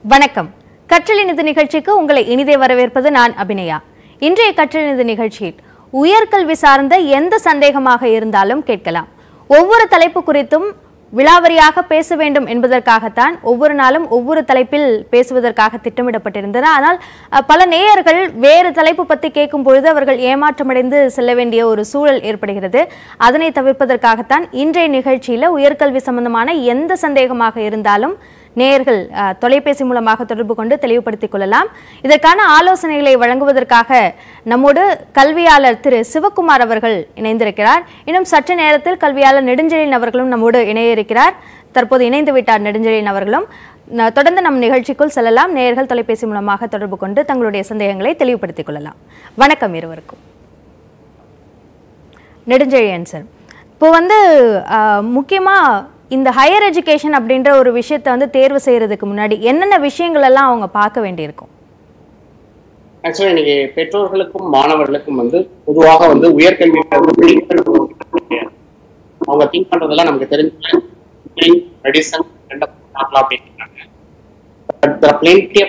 வணக்கம் கற்றலினிது நிகழ்ச்சிக்கு உங்களை இனிதே வரவேற்பது நான் அபிநயா இன்றைய கற்றலினிது நிகழ்ச்சியில் உயர்கல்வி சார்ந்த எந்த சந்தேகமாக இருந்தாலும் கேட்கலாம் ஒவ்வொரு தலைப்பு குறித்தும் விலாவரியாக பேச வேண்டும் என்பதற்காகத்தான் ஒவ்வொரு நாளும் ஒவ்வொரு தலைப்பில் பேசுவதற்காக திட்டமிடப்பட்டிருந்தன ஆனால் அஹ், பல நேயர்கள் வேறு தலைப்பு பற்றி கேட்கும் பொழுது அவர்கள் ஏமாற்றமடைந்து செல்ல வேண்டிய ஒரு சூழல் ஏற்படுகிறது அதனை தவிர்ப்பதற்காகத்தான் இன்றைய நிகழ்ச்சியில உயர்கல்வி சம்பந்தமான எந்த சந்தேகமாக இருந்தாலும் நேயர்கள் அஹ், தொலைபேசி மூலமாக தொடர்பு கொண்டு தெளிவுபடுத்திக் கொள்ளலாம் இதற்கான ஆலோசனைகளை வழங்குவதற்காக நம்மோடு கல்வியாளர் திரு சிவக்குமார் அவர்கள் இணைந்திருக்கிறார் இன்னும் சற்று நேரத்தில் கல்வியாளர் நெடுஞ்செழியன் அவர்களும் நம்மோடு இணைய இருக்கிறார் தற்போது இணைந்து விட்டார் நெடுஞ்செழியன் அவர்களும் ந- தொடர்ந்து நம் நிகழ்ச்சிக்குள் செல்லலாம் நேயர்கள் தொலைபேசி மூலமாக தொடர்பு கொண்டு தங்களுடைய சந்தேகங்களை தெளிவுபடுத்திக் கொள்ளலாம் வணக்கம் இருவருக்கும் நெடுஞ்செழியன் சார் இப்போ வந்து ஆஹ், முக்கியமா இந்த ஹையர் எஜுகேஷன் அப்படின்ற ஒரு விஷயத்தை வந்து தேர்வு செய்யறதுக்கு முன்னாடி என்னென்ன விஷயங்கள் எல்லாம் அவங்க பார்க்க வேண்டியிருக்கும் ஆக்சுவலா இன்னைக்கு பெற்றோர்களுக்கும் மாணவர்களுக்கும் வந்து பொதுவாக வந்து உயர்கல்வி வந்து விழிப்புணர்வு கிடையாது. அவங்க திங்க் பண்றதெல்லாம் நமக்கு தெரிஞ்சு மெடிசன் பார்க்கலாம் அப்படின்றாங்க பட் பிளேன்டி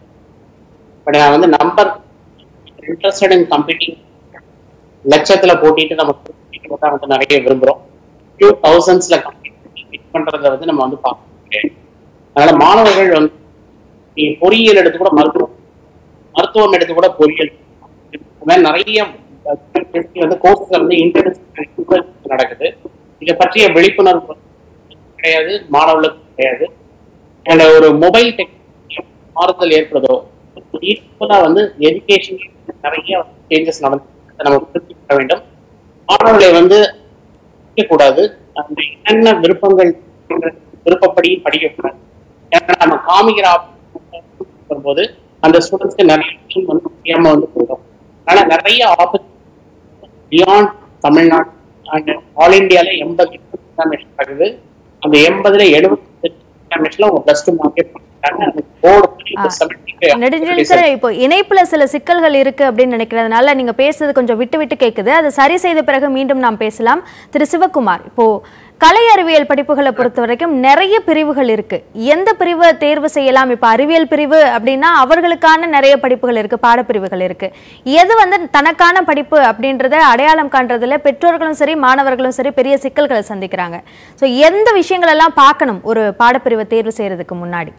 பட் நான் வந்து நம்பர் இன்ட்ரெஸ்டட் இன் கம்ப்ளீட்டிங் லட்சத்துல போட்டிட்டு நம்ம compete தான் வந்து நிறைய விரும்புறோம் டூ தௌசண்ட்ஸ்ல கம்ப்ளீட் பண்றத வந்து நம்ம வந்து பார்க்க முடியாது அதனால மாணவர்கள் வந்து நீங்க பொறியியல் எடுத்து கூட மருத்துவம் மருத்துவம் எடுத்து கூட பொறியியல் இந்த மாதிரி நிறைய அஹ், வந்து கோர்ஸ்ல வந்து இன்டர்நெட் நடக்குது இதை பற்றிய விழிப்புணர்வு கிடையாது மாணவர்களுக்கு கிடையாது அந்த ஒரு மொபைல் டெக்னாலஜி மாறுதல் ஏற்படுதோ ஈக்குவலா வந்து எஜுகேஷன் நிறைய சேஞ்சஸ் நடந்து அதை நம்ம புரிஞ்சுக்க வேண்டும் மாணவர்களை வந்து கூடாது அந்த என்னென்ன விருப்பங்கள் விருப்பப்படி படிக்கக்கூடாது ஏன்னா நம்ம காமிக்கிற option வரும்போது அந்த ஸ்டூடெண்ட்ஸ்க்கு நிறைய விஷயம் வந்து தெரியாம வந்து போயிடும் ஆனா நிறைய opportunity beyond Tamil Nadu and all இந்தியால எண்பது எக்ஸாமினேஷன் நடக்குது அந்த எண்பதுல எழுபத்தி எக்ஸாமினேஷன்ல அவங்க பிளஸ் டூ மார்க்கெட் பண்ணிட்டாங்க அந்த போர்டு நெடுஞ்செழியன் சார் இப்போ இணைப்புல சில சிக்கல்கள் இருக்கு அப்படின்னு நினைக்கிறதுனால நீங்க பேசுறது கொஞ்சம் விட்டு விட்டு கேக்குது அது சரி செய்த பிறகு மீண்டும் நாம் பேசலாம் திரு சிவக்குமார் இப்போ கலை அறிவியல் படிப்புகளை பொறுத்த வரைக்கும் நிறைய பிரிவுகள் இருக்கு எந்த பிரிவை தேர்வு செய்யலாம் இப்ப அறிவியல் பிரிவு அப்படின்னா அவர்களுக்கான நிறைய படிப்புகள் இருக்கு பாடப்பிரிவுகள் இருக்கு எது வந்து தனக்கான படிப்பு அப்படின்றத அடையாளம் காண்றதுல பெற்றோர்களும் சரி மாணவர்களும் சரி பெரிய சிக்கல்களை சந்திக்கிறாங்க ஸோ எந்த விஷயங்கள் எல்லாம் பார்க்கணும் ஒரு பாடப்பிரிவை தேர்வு செய்யறதுக்கு முன்னாடி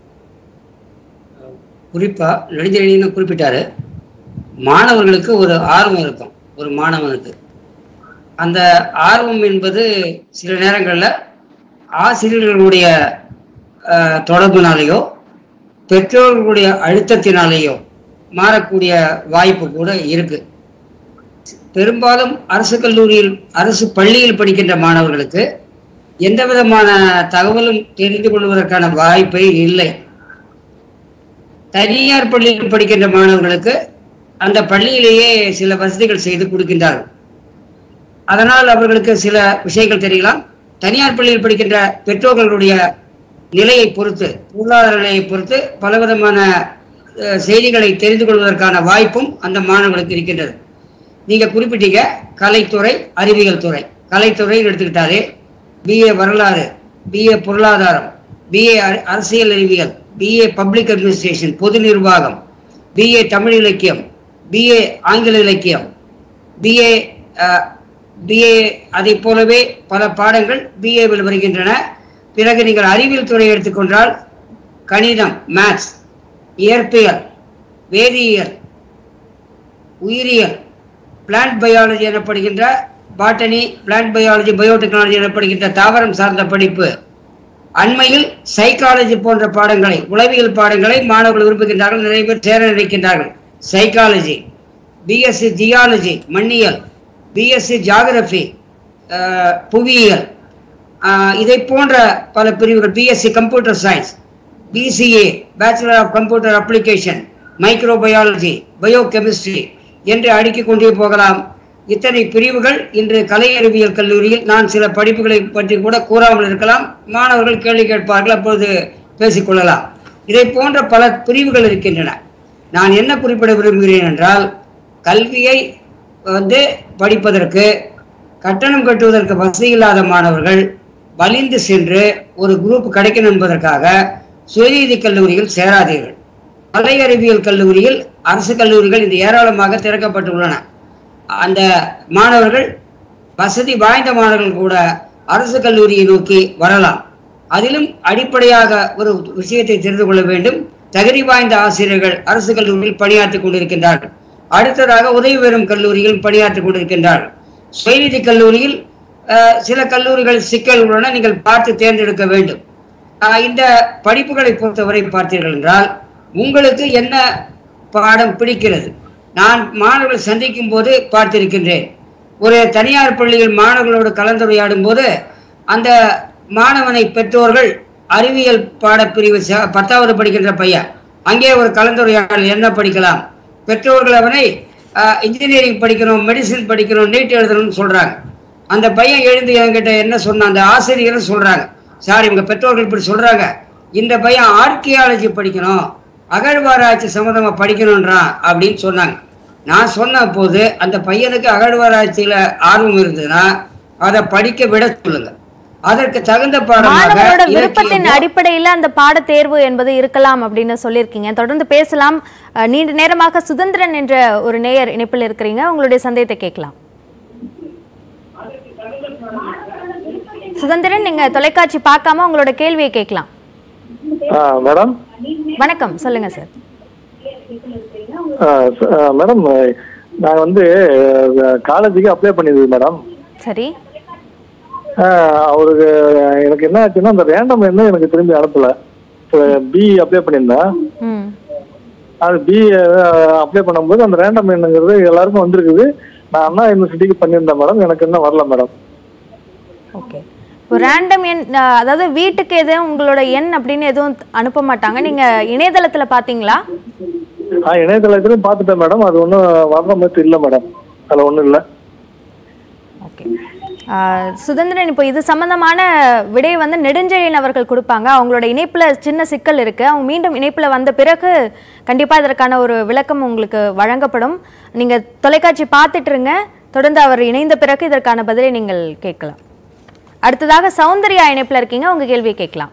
குறிப்பா நெடுஞ்செழியன் குறிப்பிட்டாரு மாணவர்களுக்கு ஒரு ஆர்வம் இருக்கும் ஒரு மாணவனுக்கு அந்த ஆர்வம் என்பது சில நேரங்களில் ஆசிரியர்களுடைய அஹ், தொடர்புனாலேயோ பெற்றோர்களுடைய அழுத்தத்தினாலேயோ மாறக்கூடிய வாய்ப்பு கூட இருக்கு பெரும்பாலும் அரசு கல்லூரியில் அரசு பள்ளியில் படிக்கின்ற மாணவர்களுக்கு எந்த விதமான தகவலும் தெரிந்து கொள்வதற்கான வாய்ப்பே இல்லை தனியார் பள்ளியில் படிக்கின்ற மாணவர்களுக்கு அந்த பள்ளியிலேயே சில வசதிகள் செய்து கொடுக்கின்றார்கள் அதனால் அவர்களுக்கு சில விஷயங்கள் தெரியலாம் தனியார் பள்ளியில் படிக்கின்ற பெற்றோர்களுடைய நிலையை பொறுத்து பொருளாதார நிலையை பொறுத்து பலவிதமான அஹ், செய்திகளை தெரிந்து கொள்வதற்கான வாய்ப்பும் அந்த மாணவர்களுக்கு இருக்கின்றது நீங்க குறிப்பிட்டீங்க கலைத்துறை அறிவியல் துறை கலைத்துறைன்னு எடுத்துக்கிட்டாலே பிஏ வரலாறு பிஏ பொருளாதாரம் பிஏ அரசியல் அறிவியல் பிஏ பப்ளிக் அட்மினிஸ்ட்ரேஷன் பொது நிர்வாகம் பிஏ தமிழ் இலக்கியம் பிஏ ஆங்கில இலக்கியம் பிஏ பிஏ அதை போலவே பல பாடங்கள் பிஏவில் வருகின்றன பிறகு நீங்கள் அறிவியல் துறை எடுத்துக்கொண்டால் கணிதம் மேத்ஸ் இயற்பியல் வேதியியல் உயிரியல் பிளான்ட் பயாலஜி எனப்படுகின்ற பாட்டனி பிளான்ட் பயாலஜி பயோடெக்னாலஜி எனப்படுகின்ற தாவரம் சார்ந்த படிப்பு அண்மையில் சைக்காலஜி போன்ற பாடங்களை உளவியல் பாடங்களை மாணவர்கள் விரும்புகின்றார்கள் நிறைய பேர் சேர நினைக்கின்றார்கள் சைக்காலஜி பிஎஸ்சி ஜியாலஜி மண்ணியல் பிஎஸ்சி ஜாகிரபி புவியியல் ஆஹ், இதை போன்ற பல பிரிவுகள் BSc computer science BCA bachelor of computer application microbiology biochemistry என்று அடுக்கிக் கொண்டே போகலாம் இத்தனை பிரிவுகள் இன்று கலை அறிவியல் கல்லூரியில் நான் சில படிப்புகளை பற்றி கூட கூறாமல் இருக்கலாம் மாணவர்கள் கேள்வி கேட்பார்கள் அப்பொழுது பேசிக்கொள்ளலாம் இதை போன்ற பல பிரிவுகள் இருக்கின்றன நான் என்ன குறிப்பிட விரும்புகிறேன் என்றால் கல்வியை வந்து படிப்பதற்கு கட்டணம் கட்டுவதற்கு வசதி இல்லாத மாணவர்கள் வலிந்து சென்று ஒரு குரூப் கிடைக்கணும் என்பதற்காக சுயநீதி கல்லூரியில் சேராதீர்கள் கலை அறிவியல் கல்லூரியில் அரசு கல்லூரிகள் இந்த ஏராளமாக திறக்கப்பட்டுள்ளன அந்த மாணவர்கள் வசதி வாய்ந்த மாணவர்கள் கூட அரசு கல்லூரியை நோக்கி வரலாம் அதிலும் அடிப்படையாக ஒரு விஷயத்தை தெரிந்து கொள்ள வேண்டும் தகுதி வாய்ந்த ஆசிரியர்கள் அரசு கல்லூரியில் பணியாற்றிக் கொண்டிருக்கின்றார்கள் அடுத்ததாக உதவி பெறும் கல்லூரியில் பணியாற்றிக் கொண்டிருக்கின்றார்கள் சுயநிதி கல்லூரியில் அஹ், சில கல்லூரிகள் சிக்கல் உள்ளன நீங்கள் பார்த்து தேர்ந்தெடுக்க வேண்டும் ஆஹ் இந்த படிப்புகளை பொறுத்தவரை பார்த்தீர்கள் என்றால் உங்களுக்கு என்ன பாடம் பிடிக்கிறது நான் மாணவர்கள் சந்திக்கும் போது பார்த்திருக்கின்றேன் ஒரு தனியார் பள்ளியில் மாணவர்களோடு கலந்துரையாடும் போது அந்த மாணவனை பெற்றோர்கள் அறிவியல் பாடப்பிரிவு ச- பத்தாவது படிக்கின்ற பையன் அங்கே ஒரு கலந்துரையாடல் என்ன படிக்கலாம் பெற்றோர்கள் அவனை இன்ஜினியரிங் படிக்கணும் மெடிசின் படிக்கணும் நீட் எழுதணும்னு சொல்றாங்க அந்த பையன் எழுந்து என்கிட்ட என்ன சொன்ன அந்த ஆசிரியரும் சொல்றாங்க சார் இவங்க பெற்றோர்கள் இப்படி சொல்றாங்க இந்த பையன் ஆர்கியாலஜி படிக்கணும் அகழ்வாராய்ச்சி சம்மந்தமா படிக்கணும்ன்றான் அப்படின்னு சொன்னாங்க நான் சொன்ன போது அந்த பையனுக்கு அகழ்வாராய்ச்சியில ஆர்வம் இருந்ததுன்னா அதை படிக்க விட சொல்லுங்க அதற்கு தகுந்த பாடமாக மாணவரோட விருப்பத்தின் இலக்கியமோ- அடிப்படையில அந்த பாடத் தேர்வு என்பது இருக்கலாம் அப்படின்னு சொல்லியிருக்கீங்க தொடர்ந்து பேசலாம் அஹ், நீண்ட நேரமாக சுதந்திரன் என்ற ஒரு நேயர் இணைப்பில் இருக்கிறீங்க உங்களுடைய சந்தேகத்தை கேட்கலாம் சுதந்திரன் நீங்க தொலைக்காட்சி பார்க்காம உங்களோட கேள்வியை கேட்கலாம் ஆ மேடம் வணக்கம் சொல்லுங்க சார் ஆ, ச- ஆ, மேடம் நான் வந்து காலேஜுக்கு அப்ளை பண்ணியிருந்தேன் மேடம் சரி ஆ, அவருக்கு எனக்கு என்ன ஆச்சுன்னா அந்த ரேண்டம் என்ன எனக்கு திரும்பி அனுப்பல பி அப்ளை பண்ணியிருந்தேன் ம் அது பி அப்ளை பண்ணும்போது அந்த ரேண்டம் என்னங்கிறது எல்லாருக்கும் வந்திருக்குது நான் அண்ணா யூனிவர்சிட்டிக்கு பண்ணியிருந்தேன் மேடம் எனக்கு இன்னும் வரல மேடம் ஓகே இப்போ ரேண்டம் எண் அஹ், அதாவது வீட்டுக்கு எதுவும் உங்களோட எண் அப்படின்னு எதுவும் அனுப்ப மாட்டாங்க நீங்க இணையதளத்துல பாத்தீங்களா ஆ இணையதளத்துலையும் பார்த்துட்டேன் மேடம் அது ஒன்றும் வர்ற மாதிரி இல்லை மேடம் அதில் ஒன்றும் இல்லை ஓகே ஆஹ் சுதந்திரன் இப்போ இது சம்பந்தமான விடையை வந்து நெடுஞ்செழியன் அவர்கள் கொடுப்பாங்க அவங்களோட இணைப்புல சின்ன சிக்கல் இருக்கு அவங்க மீண்டும் இணைப்புல வந்த பிறகு கண்டிப்பா இதற்கான ஒரு விளக்கம் உங்களுக்கு வழங்கப்படும் நீங்க தொலைக்காட்சி பார்த்துட்டு இருங்க தொடர்ந்து அவர் இணைந்த பிறகு இதற்கான பதிலை நீங்கள் கேட்கலாம் அடுத்ததாக சௌந்தர்யா இணைப்புல இருக்கீங்க உங்க கேள்வியை கேட்கலாம்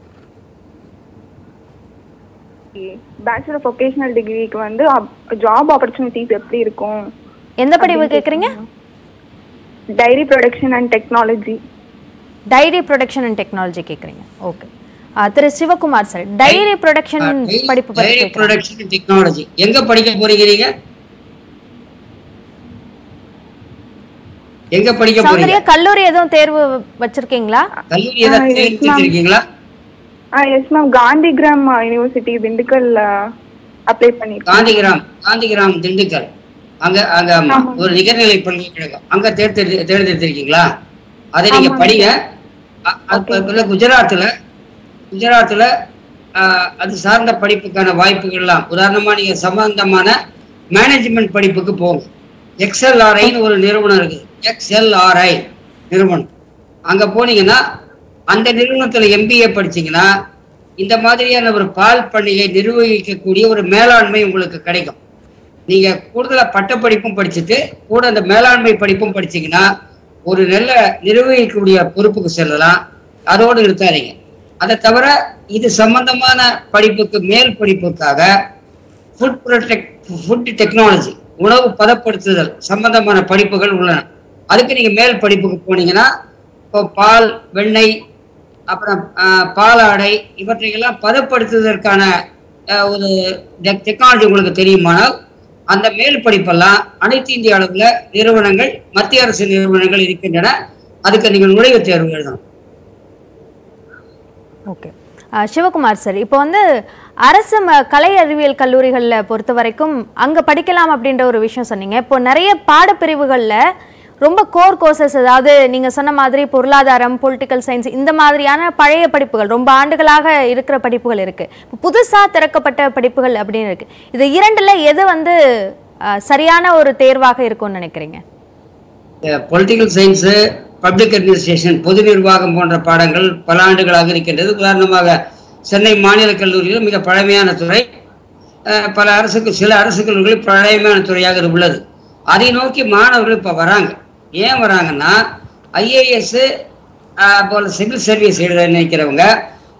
பேச்சுலர் வொகேஷனல் டிகிரிக்கு வந்து ஜாப் ஆப்பர்ச்சுனிட்டிஸ் எப்படி இருக்கும் எந்த படிவு கேட்குறீங்க dairy production and technology dairy production and technology கேட்குறீங்க okay Thiru Sivakumar sir dairy production படிப்பு பற்றி டைரி கேட்குறேன் ப்ரொடக்ஷன் டெக்னாலஜி எங்க படிக்க போறீங்க நீங்க எங்க படிக்க போறீங்க சௌந்தர்யா கல்லூரி எதுவும் தேர்வு வச்சிருக்கீங்களா கல்லூரி ஏதாவது ஆ, yes, ma'am. தேர்ந்தெடுத்திருக்கீங்களா ah yes ma'am Gandhigram university Dindigul apply பண்ணிருக்கேன் காந்திகிராம் காந்திகிராம் திண்டுக்கல் அங்க அங்க ஆமா ஒரு நிகர்நிலை பல்கலைக்கழகம் அங்க தேர்ந்தெடு தேர்ந்தெடுத்திருக்கீங்களா அதை நீங்க படிங்க அ- அப்ப இப்ப குஜராத்ல குஜராத்ல ஆ, அது சார்ந்த படிப்புக்கான வாய்ப்புகள் எல்லாம் உதாரணமா நீங்க சம்பந்தமான மேனேஜ்மெண்ட் படிப்புக்கு போங்க எக்ஸ்எல்ஆர்ஐன்னு ஒரு நிறுவனம் இருக்கு எக்ஸ்எல்ஆர்ஐ நிறுவனம் அங்க போனீங்கன்னா அந்த நிறுவனத்துல எம்பிஏ படிச்சீங்கன்னா இந்த மாதிரியான ஒரு பால் பண்ணையை நிர்வகிக்கக்கூடிய ஒரு மேலாண்மை உங்களுக்கு கிடைக்கும் நீங்க கூடுதலா பட்டப்படிப்பும் படிச்சுட்டு கூட அந்த மேலாண்மை படிப்பும் படிச்சீங்கன்னா ஒரு நல்ல நிர்வகிக்கக்கூடிய பொறுப்புக்கு செல்லலாம் அதோடு நிறுத்தாதீங்க அதை தவிர இது சம்பந்தமான படிப்புக்கு மேல் படிப்புக்காக ஃபுட் ப்ரொடெக்ட் ஃபுட் டெக்னாலஜி உணவு பதப்படுத்துதல் சம்பந்தமான படிப்புகள் உள்ளன அதுக்கு நீங்க மேல் படிப்புக்கு போனீங்கன்னா இப்போ பால் வெண்ணெய் அப்புறம் ஆஹ், பாலாடை இவற்றையெல்லாம் பதப்படுத்துவதற்கான ஆஹ், ஒரு டெக்னாலஜி உங்களுக்கு தெரியுமானால் அந்த மேல் படிப்பெல்லாம் அனைத்து இந்திய அளவுல நிறுவனங்கள் மத்திய அரசு நிறுவனங்கள் இருக்கின்றன அதுக்கு நீங்கள் நுழைவுத் தேர்வு எழுதணும் ஓகே சிவகுமார் சார் இப்போ வந்து அரசு ம கலை அறிவியல் கல்லூரிகளில் பொறுத்த வரைக்கும் அங்கே படிக்கலாம் அப்படின்ற ஒரு விஷயம் சொன்னீங்க இப்போ நிறைய பாடப்பிரிவுகளில் ரொம்ப கோர் கோர்சஸ் அதாவது நீங்கள் சொன்ன மாதிரி பொருளாதாரம் பொலிட்டிக்கல் சயின்ஸ் இந்த மாதிரியான பழைய படிப்புகள் ரொம்ப ஆண்டுகளாக இருக்கிற படிப்புகள் இருக்குது இப்போ புதுசாக திறக்கப்பட்ட படிப்புகள் அப்படின்னு இருக்குது இது இரண்டில் எது வந்து அஹ், சரியான ஒரு தேர்வாக இருக்கும்னு நினைக்கிறீங்க பொலிட்டிக்கல் சயின்ஸு பப்ளிக் அட்மினிஸ்ட்ரேஷன் பொது நிர்வாகம் போன்ற பாடங்கள் பல ஆண்டுகளாக இருக்கின்றது உதாரணமாக சென்னை மாநில கல்லூரியில் மிக பழமையான துறை அஹ், பல அரசுக்கு சில அரசு கல்லூரிகளில் பழமையான துறையாக இது உள்ளது அதை நோக்கி மாணவர்கள் இப்போ வராங்க ஏன் வராங்கன்னா ஐஏஎஸ் போல சிவில் சர்வீஸ் எழுத நினைக்கிறவங்க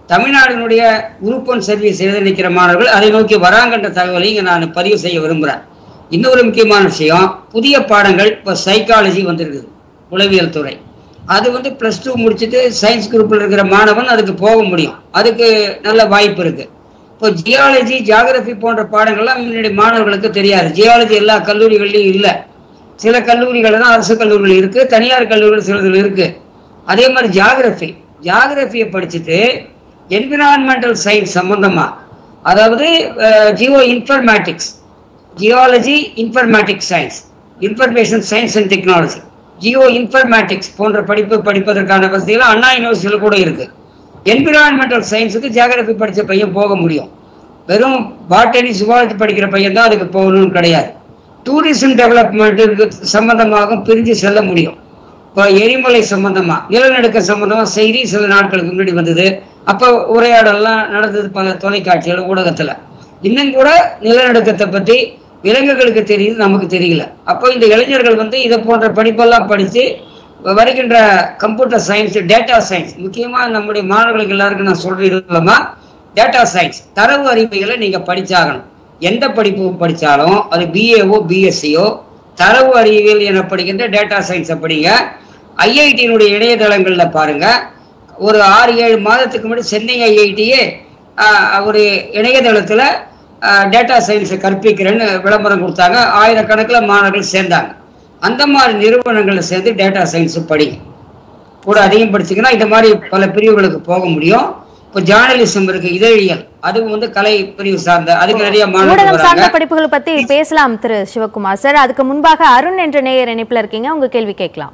தமிழ்நாட்டினுடைய குரூப் ஒன் சர்வீஸ் எழுத நிற்கிற மாணவர்கள் அதை நோக்கி வராங்கன்ற தகவலை இங்கே நான் பதிவு செய்ய விரும்புகிறேன் இன்னொரு முக்கியமான விஷயம் புதிய பாடங்கள் இப்போ சைக்காலஜி வந்திருக்குது உளவியல் துறை அது வந்து ப்ளஸ் டூ முடிச்சுட்டு சயின்ஸ் குரூப்பில் இருக்கிற மாணவன் அதுக்கு போக முடியும் அதுக்கு நல்ல வாய்ப்பு இருக்கு இப்போ ஜியாலஜி ஜியாகிரபி போன்ற பாடங்கள்லாம் முன்னாடி மாணவர்களுக்கு தெரியாது ஜியாலஜி எல்லா கல்லூரிகள்லையும் இல்லை சில கல்லூரிகள் தான் அரசு கல்லூரிகள் இருக்கு தனியார் கல்லூரிகள் சிலதில் இருக்கு அதே மாதிரி ஜியாகிரபி ஜியாகிரபியை படிச்சுட்டு என்விரான்மெண்டல் சயின்ஸ் சம்பந்தமா அதாவது geoinformatics geology informatics science information science and technology geoinformatics போன்ற படிப்பு படிப்பதற்கான வசதிகள் அண்ணா யூனிவர்சிட்டியில் கூட இருக்கு என்விரான்மெண்டல் சயின்ஸுக்கு ஜியாகிரபி படித்த பையன் போக முடியும் வெறும் பாட்டனி சுவாலஜி படிக்கிற பையன் தான் அதுக்கு போகணும்னு கிடையாது டூரிசம் டெவலப்மெண்ட்டுக்கு சம்பந்தமாக பிரிஞ்சு செல்ல முடியும் இப்போ எரிமலை சம்பந்தமா நிலநடுக்க சம்பந்தமா செய்தி சில நாட்களுக்கு முன்னாடி வந்தது அப்போ உரையாடல்லாம் நடந்தது பல தொலைக்காட்சிகள் ஊடகத்துல இன்னும் கூட நிலநடுக்கத்தை பற்றி விலங்குகளுக்கு தெரியுது நமக்கு தெரியல அப்போ இந்த இளைஞர்கள் வந்து இதை போன்ற படிப்பெல்லாம் படித்து வருகின்ற கம்ப்யூட்டர் சயின்ஸ் டேட்டா சயின்ஸ் முக்கியமா நம்முடைய மாணவர்களுக்கு எல்லாருக்கும் நான் சொல்றது இல்லைமா டேட்டா சயின்ஸ் தரவு அறிவியலை நீங்க படிச்சாகணும் எந்த படிப்பு படிச்சாலும் அது பிஏஓ பிஎஸ்சியோ தரவு அறிவியல் என படிக்கின்ற டேட்டா சயின்ஸை படிங்க ஐஐடியினுடைய இணையதளங்கள்ல பாருங்க ஒரு ஆறு ஏழு மாதத்துக்கு முன்னாடி சென்னை ஐஐடியே ஒரு இணையதளத்துல டேட்டா சயின்ஸை கற்பிக்கிறேன்னு விளம்பரம் கொடுத்தாங்க ஆயிரக்கணக்கில் மாணவர்கள் சேர்ந்தாங்க அந்த மாதிரி நிறுவனங்கள்ல சேர்ந்து டேட்டா சயின்ஸ் படிங்க கூட அதிகம் படிச்சீங்கன்னா இந்த மாதிரி பல பிரிவுகளுக்கு போக முடியும் இப்போ ஜேர்னலிசம் இருக்கு இதழியல் அதுவும் வந்து கலை பிரிவு சார்ந்த அதுக்கு நிறைய மாணவர்கள் ஊடகம் சார்ந்த வராங்க படிப்புகள் பத்தி பேசலாம் திரு சிவகுமார் சார் அதுக்கு முன்பாக அருண் என்ற நேயர் இணைப்புல இருக்கீங்க உங்க கேள்வி கேட்கலாம்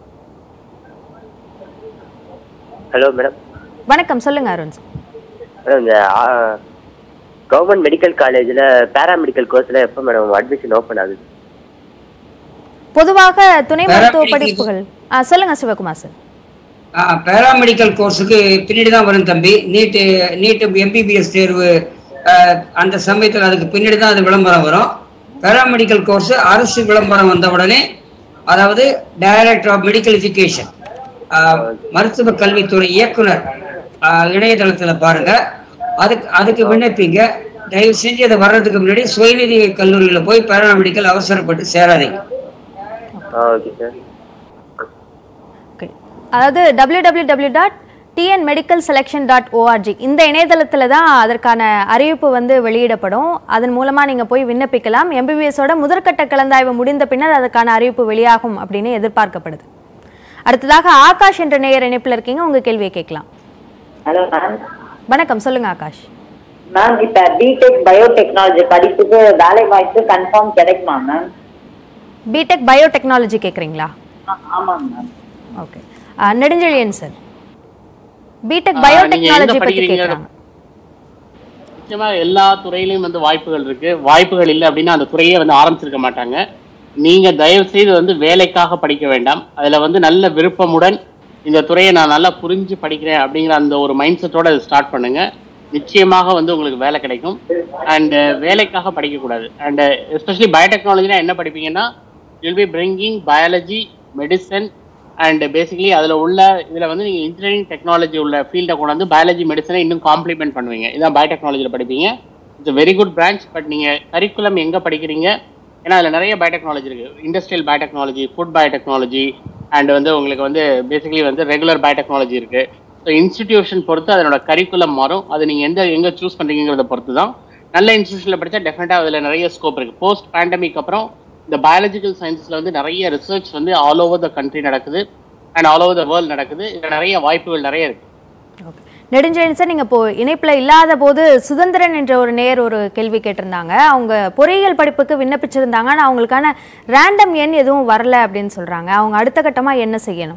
ஹலோ மேடம் வணக்கம் சொல்லுங்க அருண் சார் மேடம் இந்த கவர்மெண்ட் மெடிக்கல் காலேஜில் பேராமெடிக்கல் கோர்ஸில் எப்போ மேடம் அட்மிஷன் ஓப்பன் ஆகுது பொதுவாக துணை மருத்துவ Paramedical- படிப்புகள் ஆ, சொல்லுங்க சிவகுமார் சார் பேராமெடிக்கல் கோர்ஸுக்கு பின்னாடி தான் வரும் தம்பி நீட்டு நீட்டு எம்பிபிஎஸ் தேர்வு ஆஹ், அந்த சமயத்தில் அதுக்கு பின்னாடி தான் அது விளம்பரம் வரும் பேராமெடிக்கல் கோர்ஸ் அரசு விளம்பரம் வந்த உடனே அதாவது டைரக்டர் ஆஃப் மெடிக்கல் எஜுகேஷன் மருத்துவ கல்வித்துறை இயக்குனர் ஆஹ், இணையதளத்துல பாருங்க அதுக்கு அதுக்கு விண்ணப்பிங்க தயவு செஞ்சு அதை வர்றதுக்கு முன்னாடி சுயநிதி கல்லூரியில போய் பேராமெடிக்கல் அவசரப்பட்டு சேராதீங்க ஆ ஓகே சார் ஓகே அதாவது W W W dot TN medical selection dot ORG இந்த இணையதளத்தில் தான் அதற்கான அறிவிப்பு வந்து வெளியிடப்படும் அதன் மூலமாக நீங்கள் போய் விண்ணப்பிக்கலாம் எம்பிபிஎஸோட முதற்கட்ட கலந்தாய்வு முடிந்த பின்னர் அதற்கான அறிவிப்பு வெளியாகும் அப்படின்னு எதிர்பார்க்கப்படுது அடுத்ததாக ஆகாஷ் என்ற நேயர் இணைப்பில் இருக்கீங்க உங்கள் கேள்வியை கேட்கலாம் ஹலோ மேம் வணக்கம் சொல்லுங்க ஆகாஷ் மேம் இப்ப பிடெக் பயோடெக்னாலஜி படிப்புக்கு வேலை வாய்ப்பு கன்ஃபார்ம் கிடைக்குமா மேம் பிடெக் பயோடெக்னாலஜி கேட்குறீங்களா ஆமாங்க ma'am okay Nedunchezhian sir BTech ah, நீங்க பயோடெக்னாலஜி எங்க பற்றி படிக்கிறீங்க? கேட்குறாங்க நிச்சயமா எல்லா துறையிலையும் வந்து வாய்ப்புகள் இருக்கு வாய்ப்புகள் இல்லை அப்படின்னா அந்த துறையே வந்து ஆரம்பிச்சிருக்க மாட்டாங்க நீங்க தயவு செய்து வந்து வேலைக்காக படிக்க வேண்டாம் அதுல வந்து நல்ல விருப்பமுடன் இந்த துறையை நான் நல்லா புரிஞ்சு படிக்கிறேன் அப்படிங்கிற அந்த ஒரு மைண்ட் செட்டோட ஸ்டார்ட் பண்ணுங்க நிச்சயமாக வந்து உங்களுக்கு வேலை கிடைக்கும் அண்ட் வேலைக்காக படிக்கக்கூடாது அண்ட் எஸ்பெஷலி பயோடெக்னாலஜினா என்ன படிப்பீங்கன்னா will be bringing biology medicine and basically அதில் உள்ள இதில் வந்து நீங்கள் இன்ஜினியரிங் டெக்னாலஜி உள்ள ஃபீல்டை கொண்டு வந்து பயாலஜி மெடிசனை இன்னும் காம்ப்ளிமெண்ட் பண்ணுவீங்க இதான் பயோடெக்னாலஜியில் படிப்பீங்க it's very good branch but நீங்கள் கரிக்குலம் எங்கே படிக்கிறீங்க ஏன்னா அதில் நிறைய பயோடெக்னாலஜி இருக்குது industrial biotechnology food biotechnology and வந்து உங்களுக்கு வந்து பேசிக்கலி வந்து ரெகுலர் பயோடெக்னாலஜி இருக்குது ஸோ இன்ஸ்டிடியூஷன் பொறுத்து அதனோட கரிக்குலம் மாறும் அது நீங்கள் எந்த எங்கே சூஸ் பண்ணுறீங்கிறத பொறுத்து தான் நல்ல இன்ஸ்டியூஷனில் படித்தா டெஃபினட்டாக அதில் நிறைய ஸ்கோப் இருக்குது போஸ்ட் பேண்டமிக் அப்புறம் இந்த பயாலஜிக்கல் சயின்ஸில் வந்து நிறைய ரிசர்ச் வந்து ஆல் ஓவர் த கண்ட்ரி நடக்குது and all over the world நடக்குது இதில் நிறைய வாய்ப்புகள் நிறைய இருக்குது ஓகே நெடுஞ்செழியன் சார் நீங்கள் இப்போ இணைப்பில் இல்லாத போது சுதந்திரன் என்ற ஒரு நேர் ஒரு கேள்வி கேட்டிருந்தாங்க அவங்க பொறியியல் படிப்புக்கு விண்ணப்பிச்சிருந்தாங்க ஆனால் அவங்களுக்கான ரேண்டம் எண் எதுவும் வரல அப்படின்னு சொல்கிறாங்க அவங்க அடுத்த கட்டமாக என்ன செய்யணும்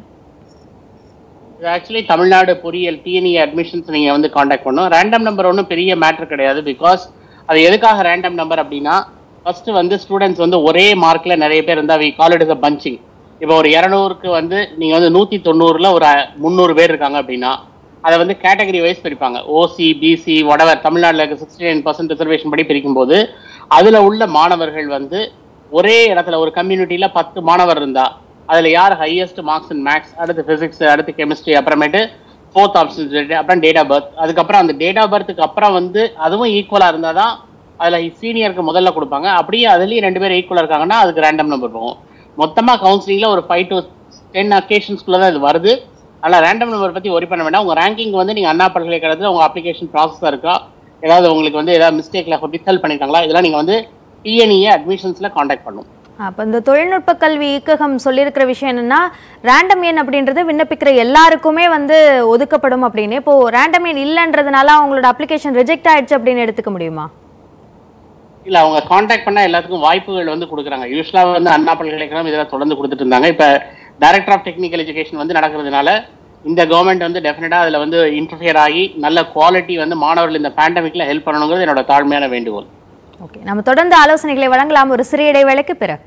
இது ஆக்சுவலி தமிழ்நாடு பொறியியல் டிஎன்இ அட்மிஷன்ஸ் நீங்கள் வந்து காண்டாக்ட் பண்ணணும் ரேண்டம் நம்பர் ஒன்றும் பெரிய மேட்ரு கிடையாது பிகாஸ் அது எதுக்காக ரேண்டம் நம்பர் அப்படின்னா ஃபர்ஸ்ட் வந்து ஸ்டூடெண்ட்ஸ் வந்து ஒரே மார்க்கில் நிறைய பேர் இருந்தால் we call it is a punching இப்போ ஒரு இரநூறுக்கு வந்து நீங்கள் வந்து நூற்றி தொண்ணூறில் ஒரு முந்நூறு பேர் இருக்காங்க அப்படின்னா அதை வந்து கேட்டகரி வைஸ் பிரிப்பாங்க ஓசி பிசி whatever தமிழ்நாட்டில் இருக்க சிக்ஸ்டி நைன் பர்சன்ட் ரிசர்வேஷன் படி பிரிக்கும்போது அதில் உள்ள மாணவர்கள் வந்து ஒரே இடத்துல ஒரு கம்யூனிட்டியில் பத்து மாணவர் இருந்தா அதில் யார் ஹையஸ்ட் மார்க்ஸ் இன் மேக்ஸ் அடுத்து ஃபிசிக்ஸ் அடுத்து கெமிஸ்ட்ரி அப்புறமேட்டு ஃபோர்த் ஆப்ஷன் அப்புறம் டேட் ஆஃப் பர்த் அதுக்கப்புறம் அந்த டேட் ஆஃப் பர்த்துக்கு அப்புறம் வந்து அதுவும் ஈக்குவலா இருந்தால் தான் அதில் சீனியருக்கு முதல்ல கொடுப்பாங்க அப்படியே அதுலேயும் ரெண்டு பேரும் ஈக்குவலாக இருக்காங்கன்னா அதுக்கு ரேண்டம் நம்பர் போகும் மொத்தமாக கவுன்சிலிங்கில் ஒரு ஃபைவ் டு டென் அக்கேஷன்ஸ்குள்ளே தான் இது வருது அதனால் ரேண்டம் நம்பர் பற்றி ஒரி பண்ண வேண்டாம் உங்கள் ரேங்கிங் வந்து நீங்கள் அண்ணா பல்கலைக்கழகத்தில் உங்கள் அப்ளிகேஷன் ப்ராசஸாக இருக்கா ஏதாவது உங்களுக்கு வந்து ஏதாவது மிஸ்டேக்கில் வித்தல் பண்ணிட்டாங்களா இதெல்லாம் நீங்கள் வந்து டிஎன்இஏ அட்மிஷன்ஸில் காண்டாக்ட் பண்ணும் அப்போ இந்த தொழில்நுட்ப கல்வி இயக்ககம் சொல்லியிருக்கிற விஷயம் என்னன்னா ரேண்டம் எண் அப்படின்றது விண்ணப்பிக்கிற எல்லாருக்குமே வந்து ஒதுக்கப்படும் அப்படின்னு இப்போ ரேண்டம் எண் இல்லைன்றதுனால அவங்களோட அப்ளிகேஷன் ரிஜெக்ட் ஆயிடுச்சு அப்படின்னு எடுத்துக்க முடியுமா இல்ல அவங்க காண்டாக்ட் பண்ணா எல்லாத்துக்கும் வாய்ப்புகள் வந்து கொடுக்குறாங்க யூஸ்வலா வந்து அண்ணா பல்கலைக்கழகம் இதெல்லாம் தொடர்ந்து கொடுத்துட்டு இருந்தாங்க இப்ப டைரக்டர் ஆஃப் டெக்னிக்கல் எஜுகேஷன் வந்து நடக்கிறதுனால இந்த கவர்மெண்ட் வந்து டெஃபினட்டா அதுல வந்து இன்டர்ஃபியர் ஆகி நல்ல குவாலிட்டி வந்து மாணவர்கள் இந்த பேண்டமிக்ல ஹெல்ப் பண்ணணுங்கிறது என்னோட தாழ்மையான வேண்டுகோள் ஓகே நம்ம தொடர்ந்து ஆலோசனைகளை வழங்கலாம் ஒரு சிறிய இடைவேளைக்கு பிறகு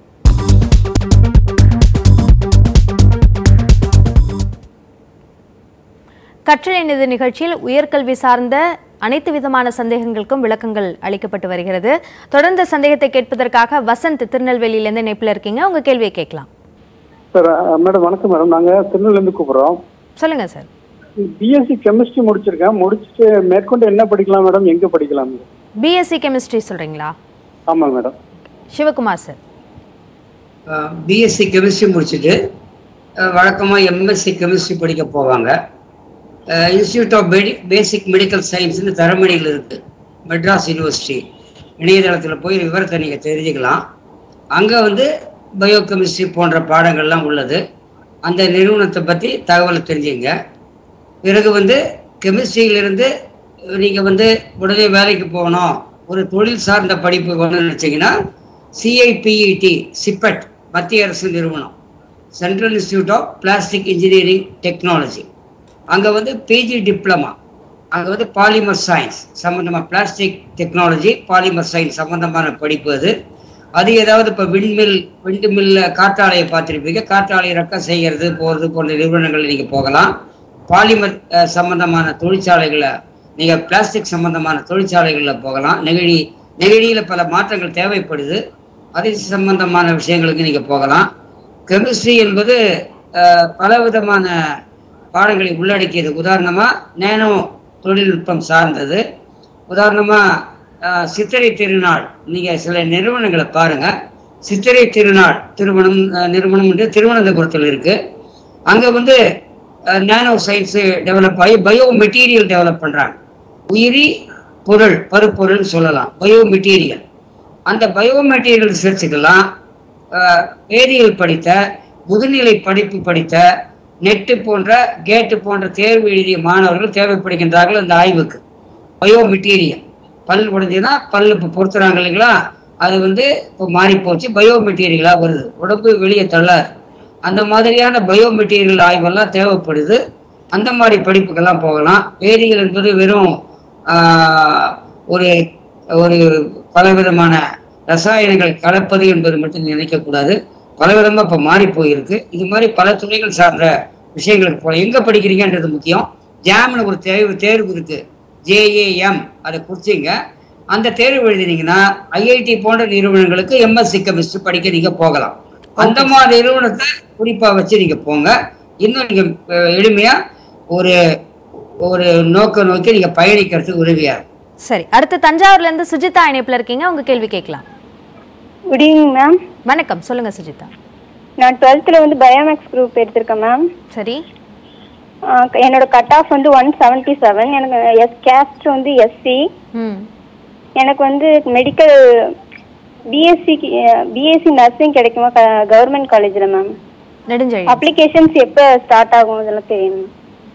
கற்றலை நிதி நிகழ்ச்சியில் உயர்கல்வி சார்ந்த அனைத்து விதமான சந்தேகங்களுக்கும் விளக்கங்கள் அளிக்கப்பட்டு வருகிறது தொடர்ந்து சந்தேகத்தை கேட்பதற்காக வசந்த் திருநெல்வேலியிலேருந்து இணைப்பில் இருக்கீங்க உங்க கேள்வியை கேட்கலாம் சார் மேடம் வணக்கம் மேடம் நாங்க திருநெல்வேலிருந்து கூப்பிடுறோம் சொல்லுங்க சார் பிஎஸ்சி கெமிஸ்ட்ரி முடிச்சிருக்கேன் முடிச்சுட்டு மேற்கொண்டு என்ன படிக்கலாம் மேடம் எங்க படிக்கலாம் பிஎஸ்சி கெமிஸ்ட்ரி சொல்றீங்களா ஆமாங்க madam Sivakumar sir BSc chemistry முடிச்சுட்டு வழக்கமாக எம்எஸ்சி கெமிஸ்ட்ரி படிக்க போவாங்க institute of medi basic medical சயின்ஸ்னு தரமணியில் இருக்குது மெட்ராஸ் யூனிவர்சிட்டி இணையதளத்தில் போய் விவரத்தை நீங்கள் தெரிஞ்சுக்கலாம் அங்கே வந்து பயோ கெமிஸ்ட்ரி போன்ற பாடங்கள்லாம் உள்ளது அந்த நிறுவனத்தை பற்றி தகவலை தெரிஞ்சுங்க பிறகு வந்து கெமிஸ்ட்ரியிலிருந்து நீங்கள் வந்து உடனே வேலைக்கு போகணும் ஒரு தொழில் சார்ந்த படிப்பு வேணும்னு நினச்சிங்கன்னா சிஐபிஇடி சிப்பட் மத்திய அரசு நிறுவனம் central institute of plastic engineering technology அங்கே வந்து பிஜி டிப்ளமா அங்கே வந்து பாலிமர் சயின்ஸ் சம்மந்தமாக பிளாஸ்டிக் டெக்னாலஜி பாலிமர் சயின்ஸ் சம்மந்தமான படிப்பு அது அது ஏதாவது இப்போ விண்மில் விண்டு மில்ல காற்றாலையை பார்த்துருப்பீங்க காற்றாலை ரக்கம் செய்கிறது போகிறது போன்ற நிறுவனங்களில் நீங்கள் போகலாம் பாலிமர் அஹ், சம்பந்தமான தொழிற்சாலைகளை நீங்கள் பிளாஸ்டிக் சம்பந்தமான தொழிற்சாலைகளில் போகலாம் நெகிழி நெகிழியில் பல மாற்றங்கள் தேவைப்படுது அது சம்பந்தமான விஷயங்களுக்கு நீங்கள் போகலாம் கெமிஸ்ட்ரி என்பது அஹ், பலவிதமான பாடங்களை உள்ளடக்கியது உதாரணமாக நேனோ தொழில்நுட்பம் சார்ந்தது உதாரணமாக சித்திரை திருநாள் நீங்கள் சில நிறுவனங்களை பாருங்கள் சித்திரை திருநாள் திருமணம் அஹ், நிறுவனம் வந்து திருவனந்தபுரத்தில் இருக்குது அங்கே வந்து நேனோ சயின்ஸு டெவலப் ஆகி பயோ மெட்டீரியல் டெவலப் பண்ணுறாங்க உயிரி பொருள் பருப்பொருள்னு சொல்லலாம் பயோ மெட்டீரியல் அந்த பயோ மெட்டீரியல் ரிசர்ச்சுக்கெல்லாம் அஹ், வேதியியல் படித்த முதுநிலை படிப்பு படித்த நெட்டு போன்ற கேட்டு போன்ற தேர்வு எழுதிய மாணவர்கள் தேவைப்படுகின்றார்கள் அந்த ஆய்வுக்கு பயோ மெட்டீரியல் பல் உடைஞ்சுன்னா பல் இப்போ பொறுத்துறாங்க இல்லைங்களா அது வந்து இப்போ மாறி போச்சு பயோ மெட்டீரியலாக வருது உடம்பு வெளியே தள்ளாது அந்த மாதிரியான பயோ மெட்டீரியல் ஆய்வெல்லாம் தேவைப்படுது அந்த மாதிரி படிப்புக்கெல்லாம் போகலாம் வேதியியல் என்பது வெறும் ஆஹ், ஒரு ஒரு பலவிதமான ரசாயனங்கள் கலப்பது என்பது மட்டும் நினைக்கக்கூடாது பலவிதமா இப்போ மாறி போயிருக்கு இது மாதிரி பல துறைகள் சார்ந்த விஷயங்களுக்கு போகலாம் எங்க படிக்கிறீங்கன்றது முக்கியம் ஜாம்னு ஒரு தேர்வு தேர்வு இருக்கு ஜேஏஎம் அதை குறிச்சிங்க அந்த தேர்வு எழுதினீங்கன்னா ஐஐடி போன்ற நிறுவனங்களுக்கு எம்எஸ்சி கெமிஸ்ட்ரி படிக்க நீங்க போகலாம் அந்த மாதிரி நிறுவனத்தை குறிப்பா வச்சு நீங்க போங்க இன்னும் நீங்க அஹ், எளிமையா ஒரு ஒரு நோக்க நோக்கி நீங்க பயணிக்கிறதுக்கு உதவியா இருக்கும் சரி அடுத்து தஞ்சாவூர்ல இருந்து சுஜிதா இணைப்புல இருக்கீங்க உங்க கேள்வி கேட்கலாம் குட் ஈவினிங் மேம் வணக்கம் சொல்லுங்க சுஜிதா நான் டுவெல்த்தில் வந்து பயோமேக்ஸ் குரூப் எடுத்திருக்கேன் மேம் சரி என்னோட கட் ஆஃப் வந்து ஒன் செவன்ட்டி செவன் எனக்கு எஸ் கேஸ்ட் வந்து எஸ்சி ம் எனக்கு வந்து மெடிக்கல் பிஎஸ்சி பிஎஸ்சி நர்சிங் கிடைக்குமா கவர்மெண்ட் காலேஜில் மேம் நெடுஞ்செழி அப்ளிகேஷன்ஸ் எப்போ ஸ்டார்ட் ஆகும் இதெல்லாம் தெரியணும்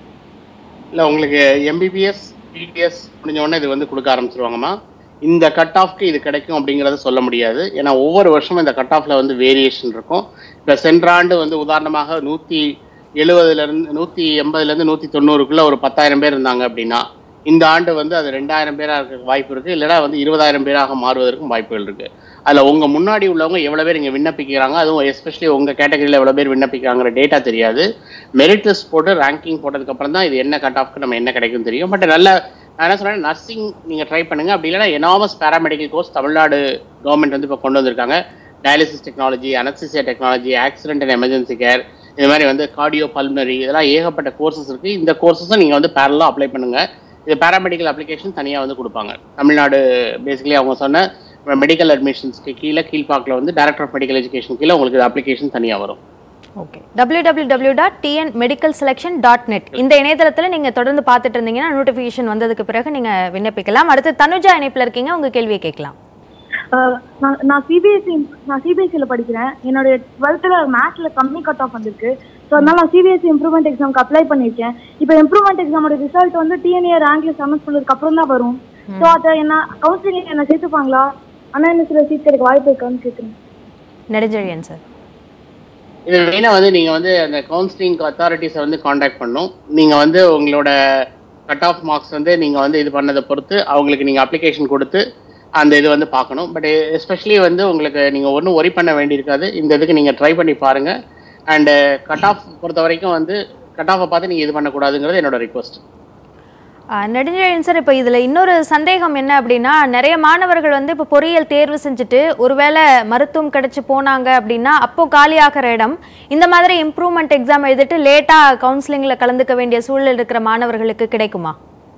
இல்ல உங்களுக்கு எம்பிபிஎஸ் பிடிஎஸ் முடிஞ்ச உடனே இது வந்து கொடுக்க ஆரம்பிச்சிருவாங்கம்மா இந்த கட் ஆஃப்க்கு இது கிடைக்கும் அப்படிங்கறத சொல்ல முடியாது ஏன்னா ஒவ்வொரு வருஷமும் இந்த கட் ஆஃப்ல வந்து வேரியேஷன் இருக்கும் இப்ப சென்ற ஆண்டு வந்து உதாரணமாக நூத்தி எழுபதுல இருந்து நூத்தி எண்பதுல இருந்து நூத்தி தொண்ணூறுக்குள்ள ஒரு பத்தாயிரம் பேர் இருந்தாங்க அப்படின்னா இந்த ஆண்டு வந்து அது ரெண்டாயிரம் பேரா இருக்க வாய்ப்பு இருக்கு இல்லைன்னா வந்து இருபதாயிரம் பேராக மாறுவதற்கும் வாய்ப்புகள் இருக்கு அதுல உங்க முன்னாடி உள்ளவங்க எவ்வளவு பேர் இங்க விண்ணப்பிக்கிறாங்க அதுவும் எஸ்பெஷலி உங்க கேட்டகரியில எவ்வளவு பேர் விண்ணப்பிக்கிறாங்கிற டேட்டா தெரியாது மெரிட் லிஸ்ட் போட்டு ரேங்கிங் போட்டதுக்கு அப்புறம் தான் இது என்ன கட் ஆஃப்க்கு நம்ம என்ன கிடைக்கும் தெரியும் பட் நல்ல நான் என்ன சொல்றேன் நர்சிங் நீங்க ட்ரை பண்ணுங்க அப்படி இல்லைன்னா enormous paramedical course Tamil Nadu government வந்து இப்போ கொண்டு வந்திருக்காங்க dialysis technology anaesthesia technology accident and emergency care இது மாதிரி வந்து கார்டியோ பல்மனரி இதெல்லாம் ஏகப்பட்ட கோர்சஸ் இருக்கு இந்த கோர்சஸும் நீங்க வந்து பேரலாக அப்ளை பண்ணுங்க இது பேராமெடிக்கல் அப்ளிகேஷன் தனியா வந்து கொடுப்பாங்க தமிழ்நாடு பேசிக்கலி அவங்க சொன்ன மெடிக்கல் அட்மிஷன்ஸ்க்கு கீழே கீழ்பாக்கில் வந்து டைரக்டர் ஆஃப் மெடிக்கல் எஜுகேஷன் கீழே உங்களுக்கு அப்ளிகேஷன் தனியா வரும் okay W W W dot TN medical selection dot net இந்த இணையதளத்தில் நீங்கள் தொடர்ந்து பார்த்துட்டு இருந்தீங்கன்னா நோட்டிஃபிகேஷன் வந்ததுக்கு பிறகு நீங்கள் விண்ணப்பிக்கலாம் அடுத்து தனுஜா இணைப்பில் இருக்கீங்க உங்கள் கேள்வியை கேட்கலாம் ஆஹ் நான் நான் சிபிஎஸ்சி நான் சிபிஎஸ்சியில் படிக்கிறேன் என்னுடைய டுவெல்த்தில் மேத்ஸில் கம்மி கட் ஆஃப் வந்திருக்கு ஸோ அதனால நான் சிபிஎஸ்சி இம்ப்ரூவ்மெண்ட் எக்ஸாமுக்கு அப்ளை பண்ணியிருக்கேன் இப்போ இம்ப்ரூவ்மெண்ட் எக்ஸாமோட ரிசல்ட் வந்து டிஎன்ஏ ரேங்க்ல செமஸ்ட் பண்ணதுக்கு அப்புறம் தான் வரும் ஸோ அதை என்ன கவுன்சிலிங் என்ன சேர்த்துப்பாங்களா ஆனால் என்ன சில சீட் கிடைக்க வாய்ப்பு இருக்கான்னு கேட்குறேன் நெடுஞ்செழியன் சார் இது மெயினாக வந்து நீங்கள் வந்து அந்த கவுன்சிலிங் அத்தாரிட்டிஸை வந்து காண்டாக்ட் பண்ணணும் நீங்கள் வந்து உங்களோட கட் ஆஃப் மார்க்ஸ் வந்து நீங்கள் வந்து இது பண்ணதை பொறுத்து அவங்களுக்கு நீங்கள் அப்ளிகேஷன் கொடுத்து அந்த இது வந்து பார்க்கணும் பட் எஸ்பெஷலி வந்து உங்களுக்கு நீங்கள் ஒன்றும் ஒரி பண்ண வேண்டியிருக்காது இந்த இதுக்கு நீங்கள் ட்ரை பண்ணி பாருங்கள் அண்டு கட் ஆஃப் பொறுத்த வரைக்கும் வந்து கட் ஆஃபை பார்த்து நீங்கள் இது பண்ணக்கூடாதுங்கிறது என்னோட ரிக்வஸ்ட் ஆஹ் நெடுஞ்செழியன் சார் இப்போ இதில் இன்னொரு சந்தேகம் என்ன அப்படின்னா நிறைய மாணவர்கள் வந்து இப்போ பொறியியல் தேர்வு செஞ்சுட்டு ஒருவேளை மருத்துவம் கிடைச்சு போனாங்க அப்படின்னா அப்போ காலியாகிற இடம் இந்த மாதிரி இம்ப்ரூவ்மெண்ட் எக்ஸாம் எழுதிட்டு லேட்டாக கவுன்சிலிங்கில் கலந்துக்க வேண்டிய சூழல் இருக்கிற மாணவர்களுக்கு கிடைக்குமா